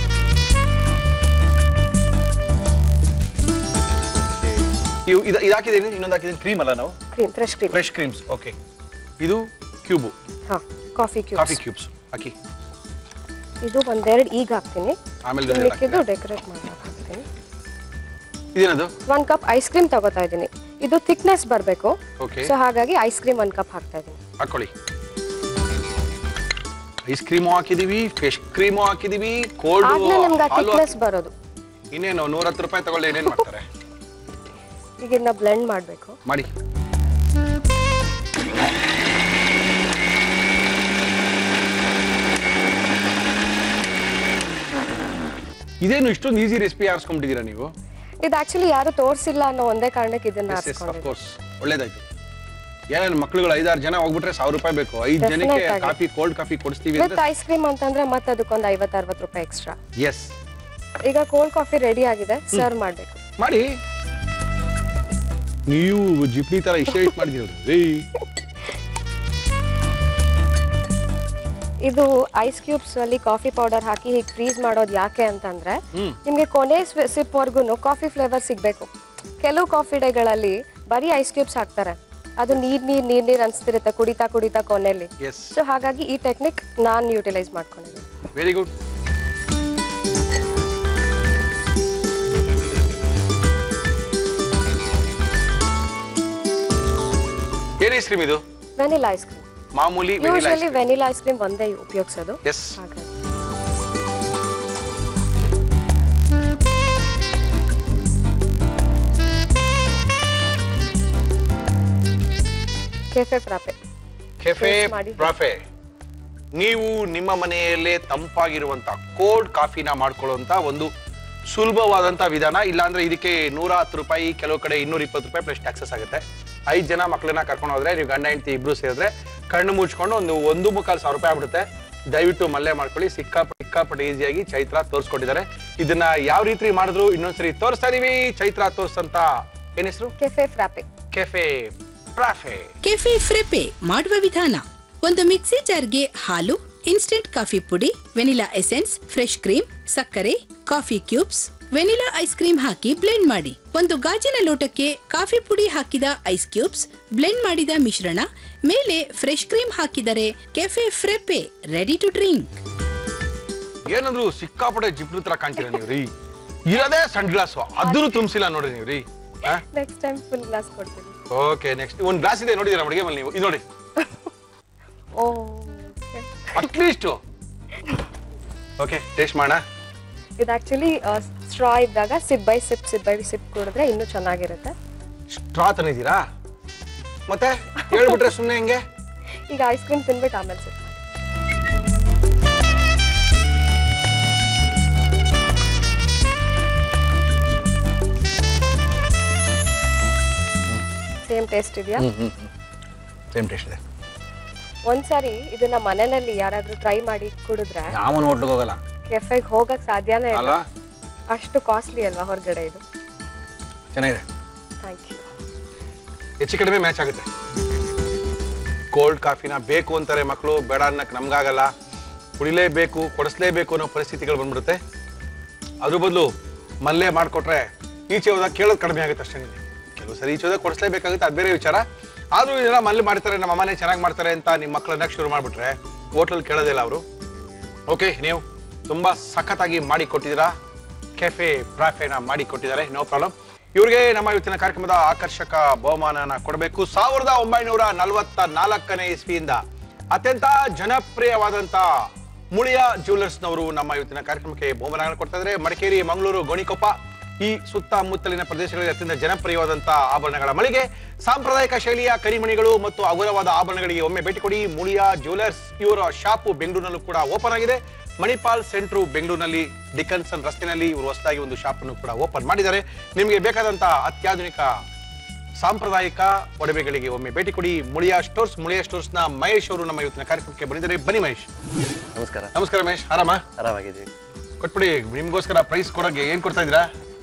ಇವು ಇದು ಇದು ಹಾಕಿದ್ದೀನಿ ಇನ್ನೊಂದು ಹಾಕಿದ್ದೀನಿ ಕ್ರೀಮ್ ಅಲ್ಲ ನಾವು cream fresh cream fresh creams okay ಇದು ಕ್ಯೂಬು ಹಾ ಕಾಫಿ ಕಾಫಿ ಕ್ಯೂಬ್ಸ್ ಕ್ಯೂಬ್ಸ್ ಹಾಕಿ ಇದು ಒಂದೆರಡು ಈಗ ಹಾಕ್ತೀನಿ ಆಮೇಲೆ ಇನ್ನು ಇದೆಲ್ಲ ಮಿಕ್ಕಿದ್ದು ಹಾಕ್ತೀರಾ? ಡೆಕೋರೇಟ್ ಮಾಡಿ ಹಾಕ್ತೀನಿ ಇದೇನದು ಒಂದ್ ಕಪ್ ಐಸ್ ಕ್ರೀಮ್ ತಗೋತಾ ಇದ್ದೀನಿ ಇದು ಥಿಕ್ನೆಸ್ ಬರಬೇಕು ಓಕೆ ಸೊ ಹಾಗಾಗಿ ಐಸ್ ಕ್ರೀಮ್ ಒಂದ್ ಕಪ್ ಹಾಕ್ತಾ ಇದ್ದೀನಿ ಹಾಕೊಳ್ಳಿ ಐಸ್ ಕ್ರೀಮು ಹಾಕಿದೀವಿ ಫ್ರೆಶ್ ಕ್ರೀಮು ಹಾಕಿದೀವಿ ಕೋಲ್ಡ್ ಆದ್ಮೇಲೆ ನಿಮ್ಗೆ ಥಿಕ್ನೆಸ್ ಬರೋದು ಇನ್ನೇನು ನೂರ ಹತ್ತು ರೂಪಾಯಿ ತಗೊಳ್ಳಿ ಏನೇನ್ ಮಾಡ್ತಾರೆ ಈಗ ಇದನ್ನ ಬ್ಲೆಂಡ್ ಮಾಡಬೇಕು ಮಾಡಿ ಇದೇನು ಇಷ್ಟೊಂದು ಈಸಿ ರೆಸಿಪಿ ಆರಿಸ್ಕೊಂಡ್ಬಿಟ್ಟಿದ್ದೀರಾ ನೀವು ಇದು ಆಕ್ಚುಲಿ ಯಾರು ತೋರಿಸಿಲ್ಲ ಅನ್ನೋ ಒಂದೇ ಕಾರಣಕ್ಕೆ ಇದನ್ನ ಹಾಕ್ಸ್ಕೊಂಡಿದ್ದೀನಿ ಕೋರ್ಸ್ ಒಳ್ಳೇದಾಯ್ತು ಏನೇನು ಮಕ್ಳುಗಳು ಐದಾರು ಜನ ಹೋಗ್ಬಿಟ್ರೆ ಸಾವಿರ ರೂಪಾಯಿ ಬೇಕು ಐದು ಜನಕ್ಕೆ Definite ಆಗಿ. ಕಾಫಿ ಕೋಲ್ಡ್ ಕಾಫಿ ಕೊಡಿಸ್ತೀವಿ ವಿತ್ ಅಂದ್ರೆ ಐಸ್ ಕ್ರೀಮ್ ಅಂತಂದ್ರೆ ಮತ್ತೆ ಅದಕ್ಕೊಂದು ಐವತ್ತು ಅರವತ್ತು ರೂಪಾಯಿ ಎಕ್ಸ್ಟ್ರಾ ಎಸ್ ಈಗ ಕೋಲ್ಡ್ ಕಾಫಿ ರೆಡಿ ಆಗಿದೆ ಸರ್ವ್ ಮಾಡಬೇಕು ಮಾಡಿ ನೀವು ಜಿಪ್ನಿ ತರ ಇಷ್ಟ ಇಟ್ ಮಾಡಿದ್ದೀರಲ್ಲ ಏಯ್ ಇದು ಐಸ್ ಕ್ಯೂಬ್ಸ್ ಅಲ್ಲಿ ಕಾಫಿ ಪೌಡರ್ ಹಾಕಿ ಹೀಗೆ ಫ್ರೀಸ್ ಮಾಡೋದು ಯಾಕೆ ಅಂತಂದ್ರೆ ಹ್ಮ್. ನಿಮ್ಗೆ ಕೊನೆ ಸಿಪ್ ವರ್ಗು ಕಾಫಿ ಫ್ಲೇವರ್ ಸಿಗ್ಬೇಕು ಕೆಲವು ಕಾಫಿ ಡೇಗಳಲ್ಲಿ ಬರೀ ಐಸ್ ಕ್ಯೂಬ್ಸ್ ಹಾಕ್ತಾರೆ ಅದು ನೀರ್ ನೀರ್ ನೀರ್ ನೀರ್ ಅನ್ಸ್ತಿರುತ್ತೆ ಕುಡಿತಾ ಕುಡಿತಾ ಕೊನೆಯಲ್ಲಿ ಎಸ್ ಸೊ ಹಾಗಾಗಿ ಈ ಟೆಕ್ನಿಕ್ ನಾನು ಯೂಟಿಲೈಸ್ ಮಾಡ್ಕೊಂಡಿದ್ದೀನಿ ವೆರಿ ಗುಡ್ ಏನ್ ಐಸ್ ಕ್ರೀಮ್ ಇದು ವೆನಿಲಾ ಐಸ್ ಕ್ರೀಮ್ ಮಾಮೂಲಿ vanilla ice usually cream. Vanilla ice cream ಒಂದೇ ಉಪಯೋಗಿಸೋದು ಎಸ್ ಹಾಗಾಗಿ ಕೆಫೆ ಫ್ರಾಪೆ ಕೆಫೆ Taste ಮಾಡಿ. ಪ್ರಾಫೆ ನೀವು ನಿಮ್ಮ ಮನೆಯಲ್ಲೇ ತಂಪಾಗಿರುವಂತ ಕೋಲ್ಡ್ ಕಾಫಿನ ಮಾಡ್ಕೊಳ್ಳುವಂತ ಒಂದು ಸುಲಭವಾದಂತ ವಿಧಾನ ಇಲ್ಲಾಂದ್ರೆ ಇದಕ್ಕೆ ನೂರ ಹತ್ತು ರೂಪಾಯಿ ಕೆಲವು ಕಡೆ ಇನ್ನೂರ ಇಪ್ಪತ್ತು ರೂಪಾಯಿ ಪ್ಲಸ್ ಟ್ಯಾಕ್ಸಸ್ ಆಗುತ್ತೆ ಐದು ಜನ ಮಕ್ಕಳನ್ನ ಕರ್ಕೊಂಡು ಹೋದ್ರೆ ನೀವು ಗಂಡ ಹೆಂಡತಿ ಇಬ್ರು ಸೇರಿದ್ರೆ ಕಣ್ಣು ಮುಚ್ಕೊಂಡು ಒಂದು ಒಂದು ಮುಕ್ಕಾಲು ಸಾವಿರ ರೂಪಾಯಿ ಆಗ್ಬಿಡುತ್ತೆ ದಯವಿಟ್ಟು ಮಲ್ಲೆ ಮಾಡ್ಕೊಳ್ಳಿ ಸಿಕ್ಕಾಪಟ್ಟೆ ಸಿಕ್ಕಾಪಟ್ಟೆ ಈಸಿಯಾಗಿ ಚೈತ್ರ ತೋರಿಸ್ಕೊಟ್ಟಿದ್ದಾರೆ ಇದನ್ನ ಯಾವ ರೀತಿ ಮಾಡಿದ್ರು ಇನ್ನೊಂದ್ಸರಿ ತೋರಿಸ್ತಾ ಇದೀವಿ ಚೈತ್ರ ತೋರಿಸಂತ ಏನ್ ಹೆಸರು cafe frappe cafe frappe cafe frappe ಮಾಡುವ ವಿಧಾನ ಒಂದು ಮಿಕ್ಸಿ ಜಾರ್ಗೆ ಹಾಲು ಇನ್ಸ್ಟೆಂಟ್ ಕಾಫಿ ಪುಡಿ ವೆನಿಲಾ ಎಸೆನ್ಸ್ ಫ್ರೆಶ್ ಕ್ರೀಮ್ ಸಕ್ಕರೆ coffee cubes vanilla ice cream ಹಾಕಿ ಬ್ಲೆಂಡ್ ಮಾಡಿ ಒಂದು ಗಾಜಿನ ಲೋಟಕ್ಕೆ ಕಾಫಿ ಪುಡಿ ಹಾಕಿದ ಐಸ್ ಕ್ಯೂಬ್ಸ್ ಬ್ಲೆಂಡ್ ಮಾಡಿದ ಮಿಶ್ರಣ ಮೇಲೆ ಫ್ರೆಶ್ ಕ್ರೀಮ್ ಹಾಕಿದರೆ cafe frappe ready to drink ಏನಂದ್ರು ಸಿಕ್ಕಾಪಟ್ಟೆ ಜಿಪ್ಲು ತರ ಕಾಣ್ತೀರ ನೀವು ರೀ ಇರೋದೇ ಸಣ್ಣ ಗ್ಲಾಸು ಅದನ್ನು ತುಂಬಿಸಿಲ್ಲ ನೋಡ್ರಿ ನೀವು ರೀ ನೆಕ್ಸ್ಟ್ ಟೈಮ್ ಫುಲ್ ಗ್ಲಾಸ್ ಕೊಡ್ತೀನಿ ಓಕೆ ನೆಕ್ಸ್ಟ್ ಒಂದು ಗ್ಲಾಸ್ ಇದೆ ನೋಡಿದಿರಾ ಅಡುಗೆ ಮೇಲೆ ನೀವು ಇದು ನೋಡಿ ಓ ಅಟ್ಲೀಸ್ಟ್ ಓಕೆ ಟೇಸ್ಟ್ ಮಾಡೋಣ ಇದು ಆಕ್ಚುಲಿ ಸ್ಟ್ರಾ ಇದ್ದಾಗ sip by sip sip by sip ಕುಡಿದ್ರೆ ಇನ್ನೂ ಚೆನ್ನಾಗಿರುತ್ತೆ ಸ್ಟ್ರಾ ತಂದಿದ್ದೀರಾ ಮತ್ತೆ ಹೇಳ್ಬಿಟ್ರೆ ಸುಮ್ಮನೆ ಹೆಂಗೆ ಈಗ ಐಸ್ ಕ್ರೀಮ್ ತಿನ್ಬಿಟ್ಟು ಆಮೇಲೆ ಸಿಪ್ ಸೇಮ್ ಟೇಸ್ಟ್ ಇದೆಯಾ ಸೇಮ್ ಟೇಸ್ಟ್ ಇದೆ ಒಂದ್ಸರಿ ಇದನ್ನ ಮನೆಯಲ್ಲಿ ಯಾರಾದ್ರೂ ಟ್ರೈ ಮಾಡಿ ಕುಡಿದ್ರೆ ಯಾವನ್ ಹೋಟ್ಲಿಗೆ ಹೋಗಲ್ಲ ಕೆಫೆಗೆ ಹೋಗಕ್ ಸಾಧ್ಯನೇ ಇಲ್ಲ ಅಲ್ಲ ಅಷ್ಟು ಕಾಸ್ಟ್ಲಿ ಅಲ್ವಾ ಹೊರಗಡೆ ಇದು ಚೆನ್ನಾಗಿದೆ ಥ್ಯಾಂಕ್ ಯು ಹೆಚ್ಚು ಕಡಿಮೆ ಮ್ಯಾಚ್ ಆಗುತ್ತೆ ಕೋಲ್ಡ್ ಕಾಫಿನ ಬೇಕು ಅಂತಾರೆ ಮಕ್ಕಳು ಬೇಡ ಅನ್ನಕ್ಕೆ ನಮ್ಗಾಗಲ್ಲ ಕುಡಿಲೇಬೇಕು ಕೊಡಿಸ್ಲೇಬೇಕು ಅನ್ನೋ ಪರಿಸ್ಥಿತಿಗಳು ಬಂದ್ಬಿಡುತ್ತೆ ಅದ್ರ ಬದಲು ಮಲ್ಲೇ ಮಾಡಿಕೊಟ್ರೆ ಈಚೆ ಹೋದಾಗ ಕೇಳೋದು ಕಡಿಮೆ ಆಗುತ್ತೆ ಅಷ್ಟೇ ನಿಮಗೆ ಕೆಲವು ಸರಿ ಈಚೆ ಹೋದಾಗ ಕೊಡಿಸ್ಲೇಬೇಕಾಗುತ್ತೆ ಅದು ಬೇರೆ ವಿಚಾರ ಆದರೂ ಇದೆಲ್ಲ ಮಲ್ಲಿ ಮಾಡ್ತಾರೆ ನಮ್ಮ ಅಮ್ಮನೇ ಚೆನ್ನಾಗಿ ಮಾಡ್ತಾರೆ ಅಂತ ನಿಮ್ಮ ಮಕ್ಕಳನ್ನ ಶುರು ಮಾಡಿಬಿಟ್ರೆ ಹೋಟ್ಲಲ್ಲಿ ಕೇಳೋದಿಲ್ಲ ಅವರು ಓಕೆ ನೀವು ತುಂಬಾ ಸಖತ್ತಾಗಿ ಮಾಡಿ ಕೊಟ್ಟಿದ್ದೀರಾ ಕೆಫೆ ಪ್ರಾಫೆನ ಮಾಡಿ ಕೊಟ್ಟಿದ್ದಾರೆ ನೋ ಪ್ರಾಬ್ಲಮ್ ಇವ್ರಿಗೆ ನಮ್ಮ ಇವತ್ತಿನ ಕಾರ್ಯಕ್ರಮದ ಆಕರ್ಷಕ ಬಹುಮಾನನ ಕೊಡಬೇಕು ಸಾವಿರದ ಒಂಬೈನೂರ ನಲವತ್ತ ನಾಲ್ಕನೇ ಇಸ್ವಿಯಿಂದ ಅತ್ಯಂತ ಜನಪ್ರಿಯವಾದಂತ ಮುಳಿಯ ಜ್ಯುವೆಲರ್ಸ್ನವರು ನಮ್ಮ ಇವತ್ತಿನ ಕಾರ್ಯಕ್ರಮಕ್ಕೆ ಬಹುಮಾನ ಕೊಡ್ತಾ ಇದ್ದಾರೆ ಮಡಿಕೇರಿ ಮಂಗಳೂರು ಗೋಣಿಕೊಪ್ಪ ಈ ಸುತ್ತಮುತ್ತಲಿನ ಪ್ರದೇಶಗಳಲ್ಲಿ ಅತ್ಯಂತ ಜನಪ್ರಿಯವಾದಂತಹ ಆಭರಣಗಳ ಮಳಿಗೆ ಸಾಂಪ್ರದಾಯಿಕ ಶೈಲಿಯ ಕರಿಮಣಿಗಳು ಮತ್ತು ಹಗುರವಾದ ಆಭರಣಗಳಿಗೆ ಒಮ್ಮೆ ಭೇಟಿ ಕೊಡಿ ಮುಳಿಯಾ ಜ್ಯುವೆಲರ್ಸ್ ಇವರ ಶಾಪು ಬೆಂಗಳೂರಿನಲ್ಲೂ ಕೂಡ ಓಪನ್ ಆಗಿದೆ ಮಣಿಪಾಲ್ ಸೆಂಟ್ರು ಬೆಂಗಳೂರಿನಲ್ಲಿ ಡಿಕನ್ಸನ್ ರಸ್ತೆನಲ್ಲಿ ಇವರು ಹೊಸದಾಗಿ ಒಂದು ಶಾಪ್ ಅನ್ನು ಕೂಡ ಓಪನ್ ಮಾಡಿದ್ದಾರೆ ನಿಮಗೆ ಬೇಕಾದಂತಹ ಅತ್ಯಾಧುನಿಕ ಸಾಂಪ್ರದಾಯಿಕ ಒಡವೆಗಳಿಗೆ ಒಮ್ಮೆ ಭೇಟಿ ಕೊಡಿ ಮುಳಿಯಾ ಸ್ಟೋರ್ಸ್ ಮುಳಿಯಾ ಸ್ಟೋರ್ಸ್ ನ ಮಹೇಶ್ ಅವರು ನಮ್ಮ ಇವತ್ತಿನ ಕಾರ್ಯಕ್ರಮಕ್ಕೆ ಬಂದಿದ್ದಾರೆ ಬನ್ನಿ ಮಹೇಶ್ ನಮಸ್ಕಾರ ನಮಸ್ಕಾರ ಮಹೇಶ್ ಆರಾಮ ಆರಾಮಾಗಿದ್ದೀವಿ ಕೊಟ್ಬಿಡಿ ನಿಮ್ಗೋಸ್ಕರ ಪ್ರೈಸ್ ಕೊಡೋಕೆ ಏನ್ ಕೊಡ್ತಾ ಇದ್ದೀರಾ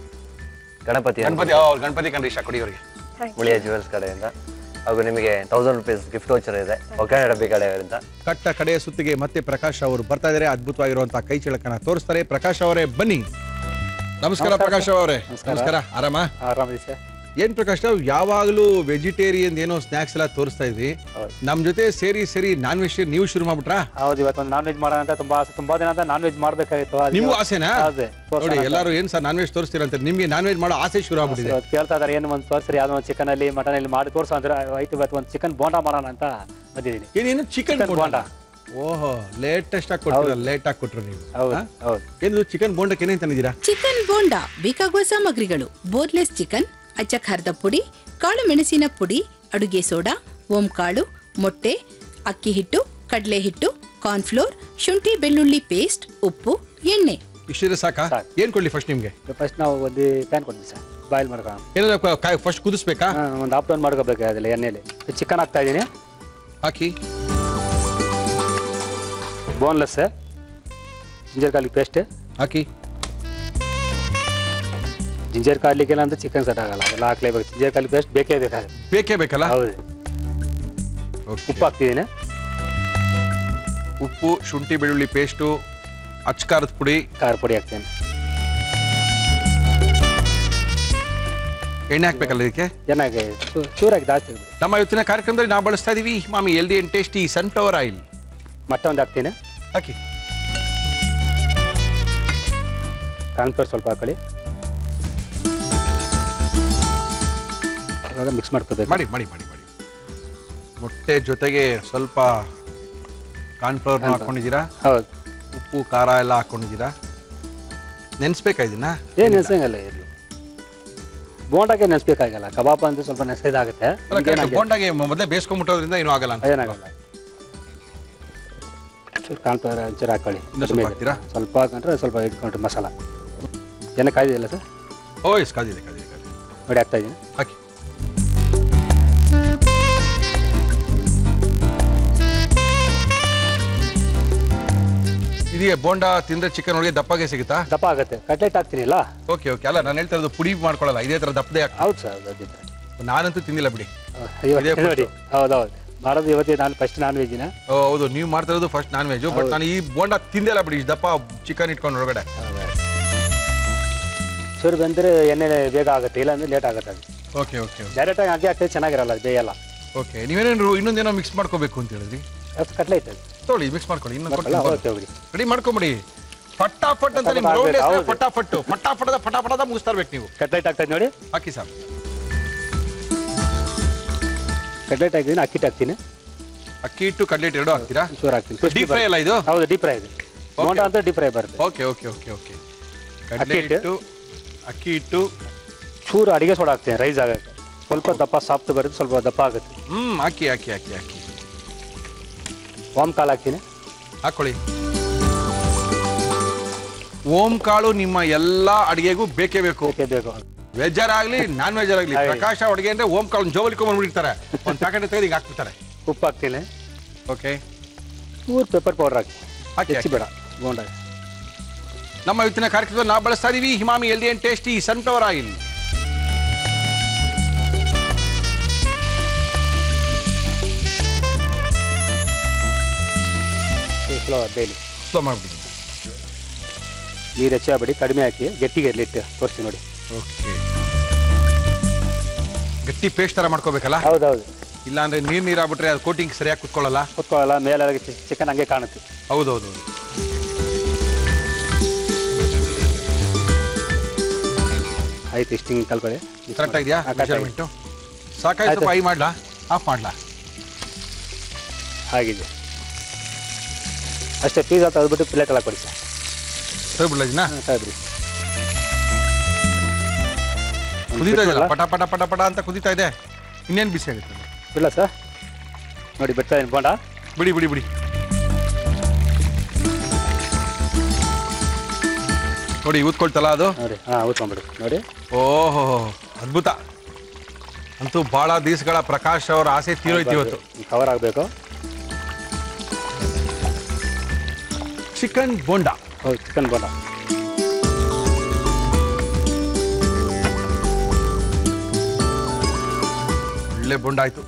ಗಣಪತಿ ಅಂತ ಗಣಪತಿ ಆ, ಗಣಪತಿ ಕಂಡ್ರೀಶ ಕೊಡಿ ಅವರಿಗೆ ಮುಳಿಯ ಜ್ಯುವೆಲ್ಸ್ ಕಡೆಯಿಂದ ಹಾಗೂ ನಿಮಗೆ ತೌಸಂಡ್ ರುಪೀಸ್ ಗಿಫ್ಟ್ ವೋಚರ್ ಇದೆ ಒಗ್ಗರಣೆ ಡಬ್ಬಿ ಕಡೆಯವರಿಂದ ಕಟ್ಟ ಕಡೆಯ ಸುತ್ತಿಗೆ ಮತ್ತೆ ಪ್ರಕಾಶ್ ಅವರು ಬರ್ತಾ ಇದ್ದಾರೆ ಅದ್ಭುತವಾಗಿರುವಂತಹ ಕೈ ಚಿಳಕನ ತೋರಿಸ್ತಾರೆ ಪ್ರಕಾಶ್ ಅವರೇ ಬನ್ನಿ ನಮಸ್ಕಾರ ಪ್ರಕಾಶ್ ಅವರೇ ನಮಸ್ಕಾರ ಆರಾಮ ಆರಾಮಿದೆ ಸರ್ ಏನ್ ಪ್ರಕಾಶ್ ರಾವ್ ಯಾವಾಗಲೂ ವೆಜಿಟೇರಿಯನ್ ಏನೋ ಸ್ನಾಕ್ಸ್ ಎಲ್ಲ ತೋರಿಸ್ತಾ ಇದ್ವಿ ನಮ್ ಜೊತೆ ಸೇರಿ ಸೇರಿ ನಾನ್ ವೆಜ್ ನೀವು ಶುರು ಮಾಡ್ಬಿಟ್ರಾ ಹೌದು ಇವತ್ತೊಂದು ನಾನ್ ವೆಜ್ ಮಾಡೋಣ ಅಂತ ತುಂಬಾ ಆಸೆ ತುಂಬಾ ದಿನ ಅಂತ ನಾನ್ ವೆಜ್ ಮಾಡ್ಬೇಕಾಗಿತ್ತು ಅದಕ್ಕೆ ನಿಮ್ಗೂ ಆಸೆನಾ ಅದೇ, ತೋರ್ಸೋಣ ನೋಡಿ ಅಂತ. ಎಲ್ಲರೂ ಏನ್ ಸರ್ ನಾನ್ ವೆಜ್ ತೋರಿಸ್ತೀರಂತ ನಿಮ್ಗೆ ನಾನ್ ವೆಜ್ ಮಾಡೋ ಆಸೆ ಶುರು ಆಗ್ಬಿಟ್ಟಿದೆ ಇವತ್ತು ಕೇಳ್ತಾ ಇದಾರೆ ಏನು ಒಂದು ತೋರಿಸ್ರಿ ಯಾವ್ದೋ ಒಂದು ಚಿಕನ್ ಅಲ್ಲಿ ಮಟನ್ ಅಲ್ಲಿ ಮಾಡಿ ತೋರ್ಸು ಅಂದ್ರೆ ಆಯ್ತು ಇವತ್ತು ಒಂದು ಚಿಕನ್ ಬೋಂಡಾ ಮಾಡೋಣ ಅಂತ ಬಂದಿದ್ದೀನಿ ಏನೇನು ಚಿಕನ್ ಚಿಕನ್ ಬೋಂಡ ಓಹೋ ಲೇಟೆಸ್ಟ್ ಆಗಿ ಕೊಟ್ಟಿರ ಲೇಟ್ ಆಗಿ ಕೊಟ್ರು ನೀವು ಹೌದು ಹಾ? ಹೌದು ಏನು ಚಿಕನ್ ಬೋಂಡಕ್ಕೆ ಏನೇನ್ ತಂದಿದ್ದೀರಾ ಚಿಕನ್ ಬೋಂಡಾ ಬೇಕಾಗುವ ಸಾಮಗ್ರಿಗಳು ಬೋರ್ಲೆಸ್ ಚಿಕನ್ ಅಚ್ಚ ಖಾರದ ಪುಡಿ ಕಾಳು ಮೆಣಸಿನ ಪುಡಿ ಅಡುಗೆ ಸೋಡಾ ಓಂಕಾಳು ಮೊಟ್ಟೆ ಅಕ್ಕಿ ಹಿಟ್ಟು ಕಡಲೆ ಹಿಟ್ಟು ಕಾರ್ನ್ಫ್ಲೋರ್ ಶುಂಠಿ ಬೆಳ್ಳುಳ್ಳಿ ಪೇಸ್ಟ್ ಉಪ್ಪು ಎಣ್ಣೆ ಇಷ್ಟಿದ್ರೆ ಸಾಕಾ ಸಾಕು. ಏನ್ ಕೊಡ್ಲಿ ಫಸ್ಟ್ ನಿಮ್ಗೆ ಫಸ್ಟ್ ನಾವು ಒಂದು ಪ್ಯಾನ್ ಕೊಡ್ತೀವಿ ಸರ್ ಬಾಯ್ಲ್ ಮಾಡ್ಕೊಳ್ಳೋಣ ಏನಾದ್ರು ಫಸ್ಟ್ ಕುದಿಸ್ಬೇಕಾ ಹಾ, ಒಂದು ಹಾಫ್ ಡೌನ್ ಮಾಡ್ಕೋಬೇಕು ಅದ್ರಲ್ಲಿ ಎಣ್ಣೆಲಿ ಚಿಕನ್ ಹಾಕ್ತಾ ಇದ್ದೀನಿ ಹಾಕಿ ಬೋನ್ಲೆಸ್ ಜಿಂಜರ್ ಗಾರ್ಲಿಕ್ ಪೇಸ್ಟ್ ಹಾಕಿ ಜಿಂಜರ್ ಗಾರ್ಲಿಕ್ ಅಂತ ಚಿಕನ್ ಸೆಟ್ ಆಗಲ್ಲ ಅದೆಲ್ಲ ಹಾಕ್ಲೇಬೇಕು ಜಿಂಜರ್ ಗಾರ್ಲಿಕ್ ಪೇಸ್ಟ್ ಬೇಕೇ ಬೇಕಾಗುತ್ತೆ ಬೇಕೇ ಬೇಕಲ್ಲ ಹೌದು Okay. ಉಪ್ಪು ಹಾಕ್ತಿದ್ದೀನಿ ಉಪ್ಪು ಶುಂಠಿ ಬೆಳ್ಳುಳ್ಳಿ ಪೇಸ್ಟು ಅಚ್ಕಾರದ ಪುಡಿ ಖಾರ ಪುಡಿ ಹಾಕ್ತೀನಿ ಎಣ್ಣೆ ಹಾಕ್ಬೇಕಲ್ಲ ಇದಕ್ಕೆ ಚೆನ್ನಾಗಿ ಚೂ- ಚೂರಾಗಿ ಜಾಸ್ತಿ ಇರ್ಬೇಕು. ನಮ್ಮ ಇವತ್ತಿನ ಕಾರ್ಯಕ್ರಮದಲ್ಲಿ ನಾವು ಬಳಸ್ತಾ ಇದೀವಿ Emami healthy and tasty sunflower oil ಮೊಟ್ಟೆ ಒಂದು ಹಾಕ್ತೀನಿ ಹಾಕಿ ಕಾನ್ಫ್ಲವರ್ ಸ್ವಲ್ಪ ಹಾಕೊಳ್ಳಿ ಇವಾಗ ಮಿಕ್ಸ್ ಮಾಡ್ಕೋಬೇಕು ಮಾಡಿ ಮಾಡಿ ಮಾಡಿ ಮಾಡಿ ಮೊಟ್ಟೆ ಜೊತೆಗೆ ಸ್ವಲ್ಪ ಕಾರ್ನ್ಫ್ಲವರ್ ಹಾಕೊಂಡಿದ್ದೀರಾ ಹೌದು ಉಪ್ಪು ಖಾರ ಎಲ್ಲ ಹಾಕೊಂಡಿದ್ದೀರಾ ನೆನೆಸ್ಬೇಕಾ ಇದನ್ನ ಏನು ನೆನೆಸಂಗಲ್ಲ ಇರಲಿ ಬೋಂಡಾಗೆ ನೆನೆಸ್ಬೇಕಾಗಲ್ಲ ಕಬಾಬ್ ಅಂತ ಸ್ವಲ್ಪ ನೆನೆಸಿದಾಗುತ್ತೆ ಅಲ್ಲ, correct. ಬೋಂಡಾಗೆ ಮೊದಲೇ ಬೇಯಿಸ್ಕೊಂಡ್ಬಿಟ್ಟೋದ್ರಿಂದ ಏನೂ ಆಗಲ್ಲ ಅಂತ ಏನಾಗಲ್ಲ ಚೂರು ಕಾನ್ಫ್ಲವರ್ ಒಂಚೂರು ಹಾಕೊಳ್ಳಿ ಇನ್ನೂ ಸ್ವಲ್ಪ ಹಾಕ್ತೀರಾ? ಸ್ವಲ್ಪ ಹಾಕೊಂಡ್ರೆ ಸ್ವಲ್ಪ ಇಟ್ಕೊಂಡ್ರೆ ಮಸಾಲ ಎಣ್ಣೆ ಕಾಯ್ದಿಲ್ಲ ಸರ್ ಓ ಎಸ್ ಕಾದಿದೆ ಕಾದಿದೆ ಕಾದಿದೆ ನೋಡಿ ಹಾಕ್ತಾ ಇದ್ದೀನಿ ಹಾಕಿ ಇದು ಇದೆಯಾ ಬೋಂಡಾ ತಿಂದ್ರೆ ಚಿಕನ್ ಒಳಗೆ ದಪ್ಪಗೆ ಸಿಗುತ್ತಾ ದಪ್ಪ ಆಗುತ್ತೆ ಕಟ್ಲೆಟ್ ಹಾಕ್ತೀನಿ ಅಲ್ಲ ಓಕೆ ಓಕೆ ಅಲ್ಲ ನಾನು ಹೇಳ್ತಾ ಇರೋದು ಪುಡಿ ಮಾಡ್ಕೊಳ್ಳಲ್ಲ ಇದೇ ತರ ದಪ್ಪದೆ ಹಾಕ್- ಹೌದು ಸರ್ ಅದಿದ್ರೆ ನಾನಂತೂ ತಿಂದಿಲ್ಲ ಬಿಡಿ ಇವತ್ತು first. ನೋಡಿ ಹೌದೌದು ಮಾಡೋದು ಇವತ್ತೇ ನಾನು ಫಸ್ಟ್ ನಾನ್ ವೆಜ್ಜಿನ ಓ, ಹೌದು ನೀವು ಮಾಡ್ತಾ ಇರೋದು ಫಸ್ಟ್ ನಾನ್ ವೆಜ್ ಬಟ್ ನಾನು ಈ ಬೋಂಡಾ ತಿಂದಿಲ್ಲ ಬಿಡಿ ಇಷ್ಟ್ ದಪ್ಪ ಚಿಕನ್ ಇಟ್ಕೊಂಡು ಒಳಗಡೆ ಚೂರು ಬಂದರೆ ಎಣ್ಣೆ ಬೇಗ ಆಗುತ್ತೆ ಇಲ್ಲಾಂದ್ರೆ ಲೇಟ್ ಆಗುತ್ತೆ ಅದು ಓಕೆ ಓಕೆ ಡೈರೆಕ್ಟಾಗಿ ಹಾಕಿ ಹಾಕಿದ್ರೆ ಚೆನ್ನಾಗಿರಲ್ಲ ಅದು ಬೇಯಲ್ಲ ಓಕೆ ನೀವೇನೇನು ಇನ್ನೊಂದೇನೋ ಮಿಕ್ಸ್ ಮಾಡ್ಕೋಬೇಕು ಅಂತ ಹೇಳಿದ್ರಿ ಅದು ಕಟ್ಲೆಟ್ ಅದು ತೊಗೊಳ್ಳಿ ಮಿಕ್ಸ್ ಮಾಡ್ಕೊಳ್ಳಿ ಇನ್ನೊಂದು ಮಾಡ್ಕೊಳ್ಳಾ? ಕೊಡ್ತೀನಿ ಓಕೆ ಹೋಗಿ ರೆಡಿ ಮಾಡ್ಕೊಂಬಿಡಿ ಫಟಾಫಟ್ ಅಂತ ನಿಮ್ಮ ಫಟಾಫಟ್ ರೌಂಡ್ ಆಗ್ಬೇಕು, ಹೌದು. ಫಟಾಫಟ್ಟು ಫಟಾಫಟದ ಫಟಾಫಟದ ಮುಗಿಸ್ತಾ ಇರ್ಬೇಕು ನೀವು ಕಟ್ಲೆಟ್ ಆಗ್ತದೆ ನೋಡಿ ಹಾಕಿ ಸರ್ ಕಟ್ಲೆಟ್ ಹಾಕಿದ್ದೀನಿ ಅಕ್ಕಿ ಹಾಕ್ತೀನಿ ಅಕ್ಕಿ ಹಿಟ್ಟು ಕಡ್ಲೆಟ್ ಎರಡು ಹಾಕ್ತೀರಾ ಚೂರು ಹಾಕ್ತೀನಿ ಡೀಪ್ ಫ್ರೈ ಅಲ್ಲ ಇದು ಹೌದು ಡೀಪ್ ಫ್ರೈ ಇದೆ ಬೋಂಡ ಅಂತ ಡೀಪ್ ಫ್ರೈ ಬರುತ್ತೆ ಓಕೆ ಓಕೆ ಓಕೆ ಓಕೆ ಕಡಲೆ ಅಕ್ಕಿ ಹಿಟ್ಟು? ಹಿಟ್ಟು ಅಕ್ಕಿ ಹಿಟ್ಟು ಚೂರು ಅಡಿಗೆ ಸೋಡಾ ಹಾಕ್ತೀನಿ ರೈಸ್ ಆಗಕ್ಕೆ ಸ್ವಲ್ಪ ದಪ್ಪ ಸಾಫ್ಟ್ ಬರುತ್ತೆ ಸ್ವಲ್ಪ ದಪ್ಪ ಆಗುತ್ತೆ ಹ್ಮ್ ಹಾಕಿ ಹಾಕಿ ಹಾಕಿ ಹಾಕಿ ವಾಮ್ ಕಾಳು ಹಾಕ್ತೀನಿ ಹಾಕೊಳ್ಳಿ ಓಂ ಕಾಳು ನಿಮ್ಮ ಎಲ್ಲಾ ಅಡಿಗೆಗೂ ಬೇಕೇ ಬೇಕು ಬೇಕೇ ಬೇಕು ವೆಜ್ಜರ್ ಆಗ್ಲಿ ನಾನ್ ವೆಜ್ಜರ್ ಆಗ್ಲಿ ಹಾಗೆ. ಪ್ರಕಾಶ ಅಡುಗೆ ಅಂದ್ರೆ ಓಂ ಕಾಳು ಜೋಬಲಿಕೊಂಡ್ಬಿಟ್ಟಿರ್ತಾರೆ ಒಂದು ಪ್ಯಾಕೆಟ್ ತೆಗೆದು ಈಗ ಹಾಕ್ಬಿಡ್ತಾರೆ ಉಪ್ಪು ಹಾಕ್ತೀನಿ ಓಕೆ ಚೂರು ಪೆಪ್ಪರ್ ಪೌಡರ್ ಹಾಕಿ ಹಾಕಿ, ಹೆಚ್ಚಿ ಬೇಡ ಬೋಂಡ ನಮ್ಮ ಇವತ್ತಿನ ಕಾರ್ಯಕ್ರಮದಲ್ಲಿ ನಾವು ಬಳಸ್ತಾ ಇದೀವಿ Emami healthy and tasty sunflower oil flour daily slow ಮಾಡ್ಬಿಡಿ ನೀರು ಹೆಚ್ಚಾಗಬೇಡಿ ಕಡಿಮೆ ಹಾಕಿ ಗಟ್ಟಿಗೆ ಇರಲಿ ಇಟ್ಟು ತೋರಿಸಿ ನೋಡಿ ಓಕೆ ಗಟ್ಟಿ ಪೇಸ್ಟ್ ತರ ಮಾಡ್ಕೋಬೇಕಲ್ಲ ಹೌದೌದು ಇಲ್ಲ ಅಂದ್ರೆ ನೀರ್ ನೀರ್ ಆಗ್ಬಿಟ್ರೆ ಅದು ಕೋಟಿಂಗ್ ಸರಿಯಾಗಿ ಕುತ್ಕೊಳ್ಳಲ್ಲ ಕುತ್ಕೊಳ್ಳಲ್ಲ ಮೇಲೆ ಚಿಕನ್ ಹಂಗೆ ಕಾಣುತ್ತೆ ಹೌದೌದು ಆಯ್ತು ಇಷ್ಟು ಹಿಂಗೆ ಕಲ್ಕೊಳ್ಳಿ ಕರೆಕ್ಟ್ ಆಗಿದೆಯಾ ಹಾ, correct ಆಗಿದೆ. ಮೆಷರ್ಮೆಂಟು ಸಾಕಾಯ್ತು ಐ ಮಾಡ್ಲಾ ಆಫ್ ಮಾಡ್ಲಾ ಆಗಿದೆ ಅಷ್ಟೇ ಪೀಸಾ ತೆಗೆದ್ಬಿಟ್ಟು ಪ್ಲೇಟ್ ಎಲ್ಲ ಕೊಡಿ ಸರ್ ಹೋಗ್ಬಿಡ್ಲ ಇದನ್ನ ಹಾಂ ತೆಗೆದ್ರಿ ಕುದೀತಾ ಇದೆಯಲ್ಲ ಪಟ ಪಟ ಪಟ ಪಟ ಅಂತ ಕುದೀತಾ ಇದೆ ಇನ್ನೇನು ಬಿಸಿ ಆಗುತ್ತೆ ಇಲ್ಲ ಸರ್ ನೋಡಿ ಬಿಡ್ತಾ ಇದೀನಿ ಬೋಂಡ ಬಿಡಿ ಬಿಡಿ ಬಿಡಿ ನೋಡಿ ಊದ್ಕೊಳ್ತಲ್ಲ ಅದು ನೋಡಿ ಹಾಂ ಊದ್ಕೊಂಬಿಡಿ ನೋಡಿ ಓಹೋ ಅದ್ಭುತ ಅಂತೂ ಬಹಳ ದಿವಸಗಳ ಪ್ರಕಾಶ್ ಅವರ ಆಸೆ ತೀರೋಯ್ತು ಇವತ್ತು ಕವರ್ ಆಗಬೇಕು ಚಿಕನ್ ಬೋಂಡಾ ಹೌದು ಚಿಕನ್ ಬೋಂಡ ಒಳ್ಳೆ ಬೋಂಡ ಆಯ್ತು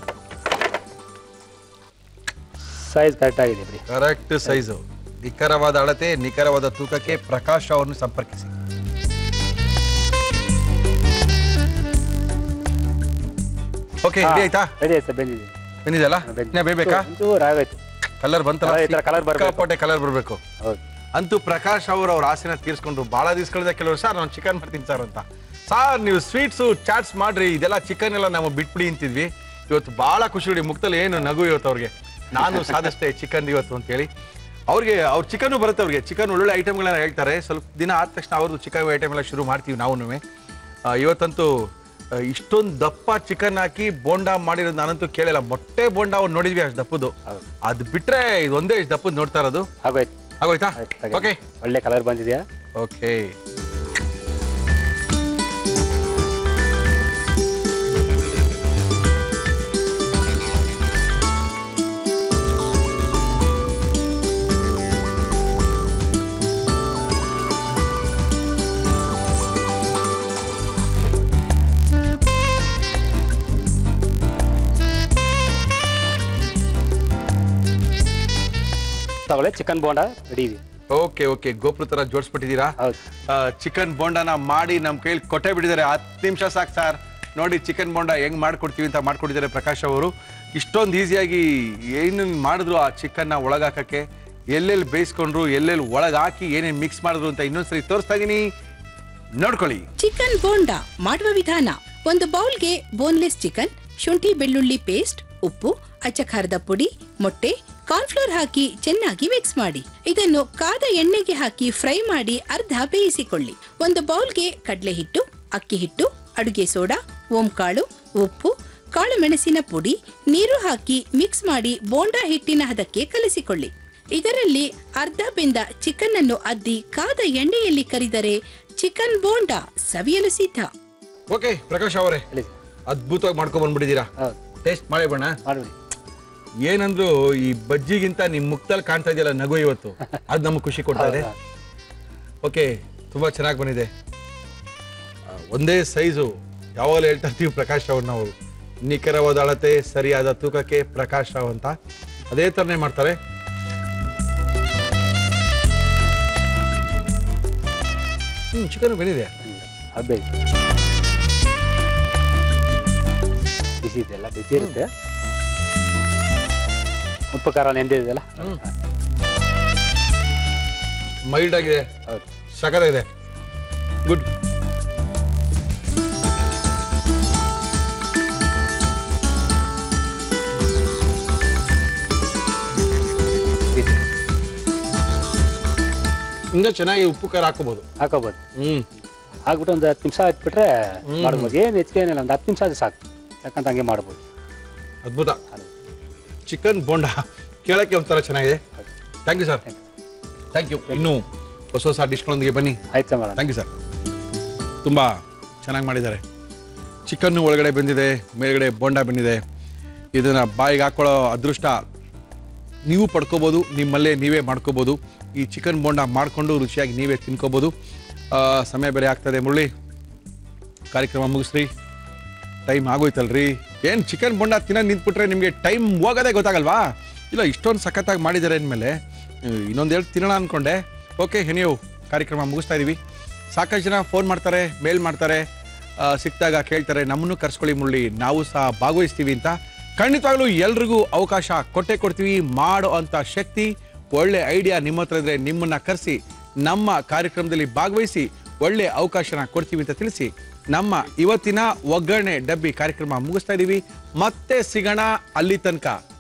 ಸೈಜ್ ಕರೆಕ್ಟ್ ಆಗಿದೆ ಬಿಡಿ ಕರೆಕ್ಟ್ ಸೈಜು ನಿಖರವಾದ ಅಳತೆ ನಿಖರವಾದ ತೂಕಕ್ಕೆ ಪ್ರಕಾಶ್ ಅವರನ್ನು ಸಂಪರ್ಕಿಸಿ ಓಕೆ ರೆಡಿ ಆಯ್ತಾ ರೆಡಿ ಆಯ್ತು ಬೆಂದಿದೆ ಬಂದಿದೆಯಲ್ಲ ಇನ್ನೇ ಬೇಯ್ಬೇಕಾ ಒಂಚೂರು ಆಗೋಯ್ತು ಕಲರ್ ಬಂತಲ್ಲ ಈ ತರ colour ಬರ್ಬೇಕು. ಸಿಕ್ಕಾಪಟ್ಟೆ ಕಲರ್ ಬರಬೇಕು ಹೌದು ಅಂತೂ ಪ್ರಕಾಶ್ ಅವರು ಅವ್ರ ಆಸೆನ ತೀರ್ಸ್ಕೊಂಡ್ರು ಬಹಳ ದಿವಸಗಳಿಂದ ಕೆಲವರು ಸರ್ ನಾನು ಚಿಕನ್ ಮಾಡ್ತೀನಿ ಸರ್ ಅಂತ ಸರ್ ನೀವು ಸ್ವೀಟ್ಸು ಚಾಟ್ಸ್ ಮಾಡ್ರಿ ಇದೆಲ್ಲ ಚಿಕನ್ ಎಲ್ಲ ನಾವು ಬಿಟ್ಬಿಡಿ ಅಂತಿದ್ವಿ ಇವತ್ತು ಬಹಳ ಖುಷಿ ನೋಡಿ ಮುಕ್ತಲ್ಲಿ ಏನು ನಗು ಇವತ್ತು ಅವ್ರಿಗೆ ನಾನು ಸಾಧಿಸ್ತೆ ಚಿಕನ್ ಇವತ್ತು ಅಂತ ಹೇಳಿ ಅವ್ರಿಗೆ ಅವ್ರ ಚಿಕನ್ ಬರುತ್ತೆ ಅವ್ರಿಗೆ ಚಿಕನ್ ಒಳ್ಳೊಳ್ಳೆ ಐಟಮ್ಗಳನ್ನ ಹೇಳ್ತಾರೆ ಸ್ವಲ್ಪ ದಿನ ಆದ ತಕ್ಷಣ ಅವ್ರದ್ದು ಚಿಕನ್ ಐಟಮ್ ಎಲ್ಲ ಶುರು ಮಾಡ್ತೀವಿ ನಾವು ಇವತ್ತಂತೂ ಆ, ಇಷ್ಟೊಂದು ದಪ್ಪ ಚಿಕನ್ ಹಾಕಿ ಬೋಂಡಾ ಮಾಡಿರೋದು ನಾನಂತೂ ಕೇಳಿಲ್ಲ ಮೊಟ್ಟೆ ಬೋಂಡಾ ಅವ್ರು ನೋಡಿದ್ವಿ ಅಷ್ಟು ದಪ್ಪದು ಹೌದು. ಅದು ಬಿಟ್ರೆ ಇದೊಂದೇ ಇಷ್ಟು ದಪ್ಪದ ನೋಡ್ತಾ ಇರೋದು ಆಗೋಯ್ತು ಆಗೋಯ್ತಾ ಆಯ್ತು, ತೆಗೆದು. ಓಕೆ ಒಳ್ಳೆ ಕಲರ್ ಬಂದಿದೆಯಾ ಓಕೆ ತಗೊಳ್ಳಿ ಚಿಕನ್ ಬೋಂಡ ರೆಡಿ ಇದೆ ಓಕೆ ಓಕೆ ಗೋಪುರ ತರ ಜೋಡಿಸ್ಬಿಟ್ಟಿದ್ದೀರಾ ಹೌದು ಚಿಕನ್ ಬೋಂಡಾನ ಮಾಡಿ ನಮ್ಮ ಕೈಲಿ ಕೊಟ್ಟೆ ಬಿಟ್ಟಿದ್ದಾರೆ ಹತ್ತು ನಿಮಿಷ ಸಾಕು ಸರ್ ನೋಡಿ ಚಿಕನ್ ಬೋಂಡ ಹೆಂಗ್ ಮಾಡ್ಕೊಡ್ತೀವಿ ಅಂತ ಮಾಡ್ಕೊಟ್ಟಿದ್ದಾರೆ ಪ್ರಕಾಶ್ ಅವರು ಇಷ್ಟೊಂದು ಈಸಿಯಾಗಿ ಏನು ಮಾಡಿದ್ರು ಆ ಚಿಕನ್ನ ಒಳಗಾಕಕ್ಕೆ ಎಲ್ಲೆಲ್ಲಿ ಬೇಯಿಸ್ಕೊಂಡ್ರು ಎಲ್ಲೆಲ್ಲಿ ಒಳಗೆ ಹಾಕಿ ಏನೇನು ಮಿಕ್ಸ್ ಮಾಡಿದ್ರು ಅಂತ ಇನ್ನೊಂದ್ಸರಿ ತೋರಿಸ್ತಾ ಇದೀನಿ ನೋಡ್ಕೊಳ್ಳಿ ಚಿಕನ್ ಬೋಂಡಾ ಮಾಡುವ ವಿಧಾನ ಒಂದು ಬೌಲ್ಗೆ ಬೋನ್ಲೆಸ್ ಚಿಕನ್ ಶುಂಠಿ ಬೆಳ್ಳುಳ್ಳಿ ಪೇಸ್ಟ್ ಉಪ್ಪು ಅಚ್ಚ ಖಾರದ ಪುಡಿ ಮೊಟ್ಟೆ ಕಾರ್ನ್ಫ್ಲೋರ್ ಹಾಕಿ ಚೆನ್ನಾಗಿ ಮಿಕ್ಸ್ ಮಾಡಿ ಇದನ್ನು ಕಾದ ಎಣ್ಣೆಗೆ ಹಾಕಿ ಫ್ರೈ ಮಾಡಿ ಅರ್ಧ ಬೇಯಿಸಿಕೊಳ್ಳಿ ಒಂದು ಬೌಲ್ಗೆ ಕಡಲೆ ಹಿಟ್ಟು ಅಕ್ಕಿ ಹಿಟ್ಟು ಅಡುಗೆ ಸೋಡಾ ಓಂಕಾಳು ಉಪ್ಪು ಕಾಳು ಮೆಣಸಿನ ಪುಡಿ ನೀರು ಹಾಕಿ ಮಿಕ್ಸ್ ಮಾಡಿ ಬೋಂಡಾ ಹಿಟ್ಟಿನ ಹದಕ್ಕೆ ಕಲಿಸಿಕೊಳ್ಳಿ ಇದರಲ್ಲಿ ಅರ್ಧ ಬೆಂದ ಚಿಕನ್ ಅನ್ನು ಅದ್ದಿ ಕಾದ ಎಣ್ಣೆಯಲ್ಲಿ ಕರಿದರೆ ಚಿಕನ್ ಬೋಂಡಾ ಸವಿಯಲು ಸಿದ್ಧ ಓಕೆ ಪ್ರಕಾಶ್ ಅವರೇ ಹೇಳಿ ಅದ್ಭುತವಾಗಿ ಮಾಡ್ಕೊಂಡ್ ಬಂದ್ಬಿಟ್ಟಿದ್ದೀರಾ ಹೌದು ಟೇಸ್ಟ್ ಮಾಡಿ ಬಣ್ಣ ಮಾಡಿಬಿಡಿ ಏನಂದ್ರು ಈ ಬಜ್ಜಿಗಿಂತ ನಿಮ್ ಮುಕ್ತಲ್ಲಿ ಕಾಣ್ತಾ ಇದೆಯಲ್ಲ ನಗು ಇವತ್ತು ಅದು ನಮಗೆ ಖುಷಿ ಕೊಡ್ತಾ ಇದೆ ಓಕೆ ತುಂಬಾ ಚೆನ್ನಾಗಿ ಬಂದಿದೆ ಆ, ಒಂದೇ ಸೈಜು ಯಾವಾಗಲೂ ಹೇಳ್ತಾ ಇರ್ತೀವಿ ಪ್ರಕಾಶ್ ರಾವ್ ನಾವು ನಿಖರವಾದ ಅಳತೆ ಸರಿಯಾದ ತೂಕಕ್ಕೆ ಪ್ರಕಾಶ್ ರಾವ್ ಅಂತ ಅದೇ ಥರನೇ ಮಾಡ್ತಾರೆ ಹ್ಮ್ ಚಿಕನ್ ಬಂದಿದೆ ಅದು ಬೇಕು ಬಿಸಿ ಇದೆಲ್ಲ ಬಿಸಿ ಇರುತ್ತೆ ಉಪ್ಪು ಖಾರ ನೆಂದಿದೆಯಲ್ಲ ಮೈಲ್ಡ್ ಆಗಿದೆ ಹೌದು ಸಖತ್ ಇದೆ ಗುಡ್ ಬಿಸಿ ಇನ್ನೂ ಚೆನ್ನಾಗಿ ಉಪ್ಪು ಖಾರ ಹಾಕೋಬಹುದು ಹಾಕೋಬೋದು ಹ್ಮ್ ಹಾಕ್ಬಿಟ್ಟು ಒಂದು ಹತ್ತು ನಿಮಿಷ ಹಾಕ್ಬಿಟ್ರೆ ಮಾಡ್ಬೋದು ಏನು ಹೆಚ್ಚಿಗೆ ಏನಿಲ್ಲ ಒಂದು ಹತ್ತು ನಿಮಿಷ ಅದು ಸಾಕು ಯಾಕಂತ ಹಂಗೆ ಮಾಡ್ಬೋದು ಅದ್ಭುತ ಚಿಕನ್ ಬೋಂಡ ಕೇಳಕ್ಕೆ ಒಂಥರ ಚೆನ್ನಾಗಿದೆ thank you sir thank you ಇನ್ನೂ ಹೊಸ ಹೊಸ ಡಿಶ್ಗಳೊಂದಿಗೆ ಬನ್ನಿ ಆಯ್ತು ಮಾಡೋಣ ಥ್ಯಾಂಕ್ ಯು ಸರ್ ತುಂಬ ಚೆನ್ನಾಗಿ ಮಾಡಿದ್ದಾರೆ ಚಿಕನ್ನು ಒಳಗಡೆ ಬಂದಿದೆ ಮೇಲ್ಗಡೆ ಬೋಂಡ ಬಂದಿದೆ ಇದನ್ನು ಬಾಯಿಗೆ ಹಾಕೊಳ್ಳೋ ಅದೃಷ್ಟ ನೀವು ಪಡ್ಕೋಬೋದು ನಿಮ್ಮಲ್ಲೇ ನೀವೇ ಮಾಡ್ಕೋಬೋದು ಈ ಚಿಕನ್ ಬೋಂಡ ಮಾಡಿಕೊಂಡು ರುಚಿಯಾಗಿ ನೀವೇ ತಿನ್ಕೋಬೋದು ಆ, ಸಮಯ ಬೇರೆ ಆಗ್ತದೆ ಮುರಳಿ ಕಾರ್ಯಕ್ರಮ ಮುಗಿಸ್ರಿ ಟೈಮ್ ಆಗೋಯ್ತಲ್ರಿ ಏನು ಚಿಕನ್ ಬೋಂಡ ತಿನ್ನೋದು ನಿಂತ್ಬಿಟ್ರೆ ನಿಮಗೆ ಟೈಮ್ ಹೋಗೋದೇ ಗೊತ್ತಾಗಲ್ವಾ ಇಲ್ಲ ಇಷ್ಟೊಂದು ಸಖತ್ತಾಗಿ ಮಾಡಿದ್ದಾರೆ ಅಂದಮೇಲೆ ಇನ್ನೊಂದು ಹೇಳಿ ತಿನ್ನೋಣ ಅಂದ್ಕೊಂಡೆ ಓಕೆ ನೀವು ಕಾರ್ಯಕ್ರಮ ಮುಗಿಸ್ತಾ ಇದ್ದೀವಿ ಸಾಕಷ್ಟು ಜನ ಫೋನ್ ಮಾಡ್ತಾರೆ ಮೇಲ್ ಮಾಡ್ತಾರೆ ಆ, ಸಿಕ್ಕಿದಾಗ ಕೇಳ್ತಾರೆ ನಮ್ಮನ್ನು ಕರ್ಸ್ಕೊಳ್ಳಿ ಮುರಳಿ ನಾವು ಸಹ ಭಾಗವಹಿಸ್ತೀವಿ ಅಂತ ಖಂಡಿತವಾಗ್ಲೂ ಎಲ್ರಿಗೂ ಅವಕಾಶ ಕೊಟ್ಟೆ ಕೊಡ್ತೀವಿ ಮಾಡೋ ಅಂಥ ಶಕ್ತಿ ಒಳ್ಳೆ ಐಡಿಯಾ ನಿಮ್ಮ ಹತ್ರ ಇದ್ರೆ ನಿಮ್ಮನ್ನ ಕರೆಸಿ ನಮ್ಮ ಕಾರ್ಯಕ್ರಮದಲ್ಲಿ ಭಾಗವಹಿಸಿ ಒಳ್ಳೆ ಅವಕಾಶನ ಕೊಡ್ತೀವಿ ಅಂತ ತಿಳಿಸಿ ನಮ್ಮ ಇವತ್ತಿನ ಒಗ್ಗರಣೆ ಡಬ್ಬಿ ಕಾರ್ಯಕ್ರಮ ಮುಗಿಸ್ತಾ ಇದ್ದೀವಿ ಮತ್ತೆ ಸಿಗೋಣ ಅಲ್ಲಿ ತನಕ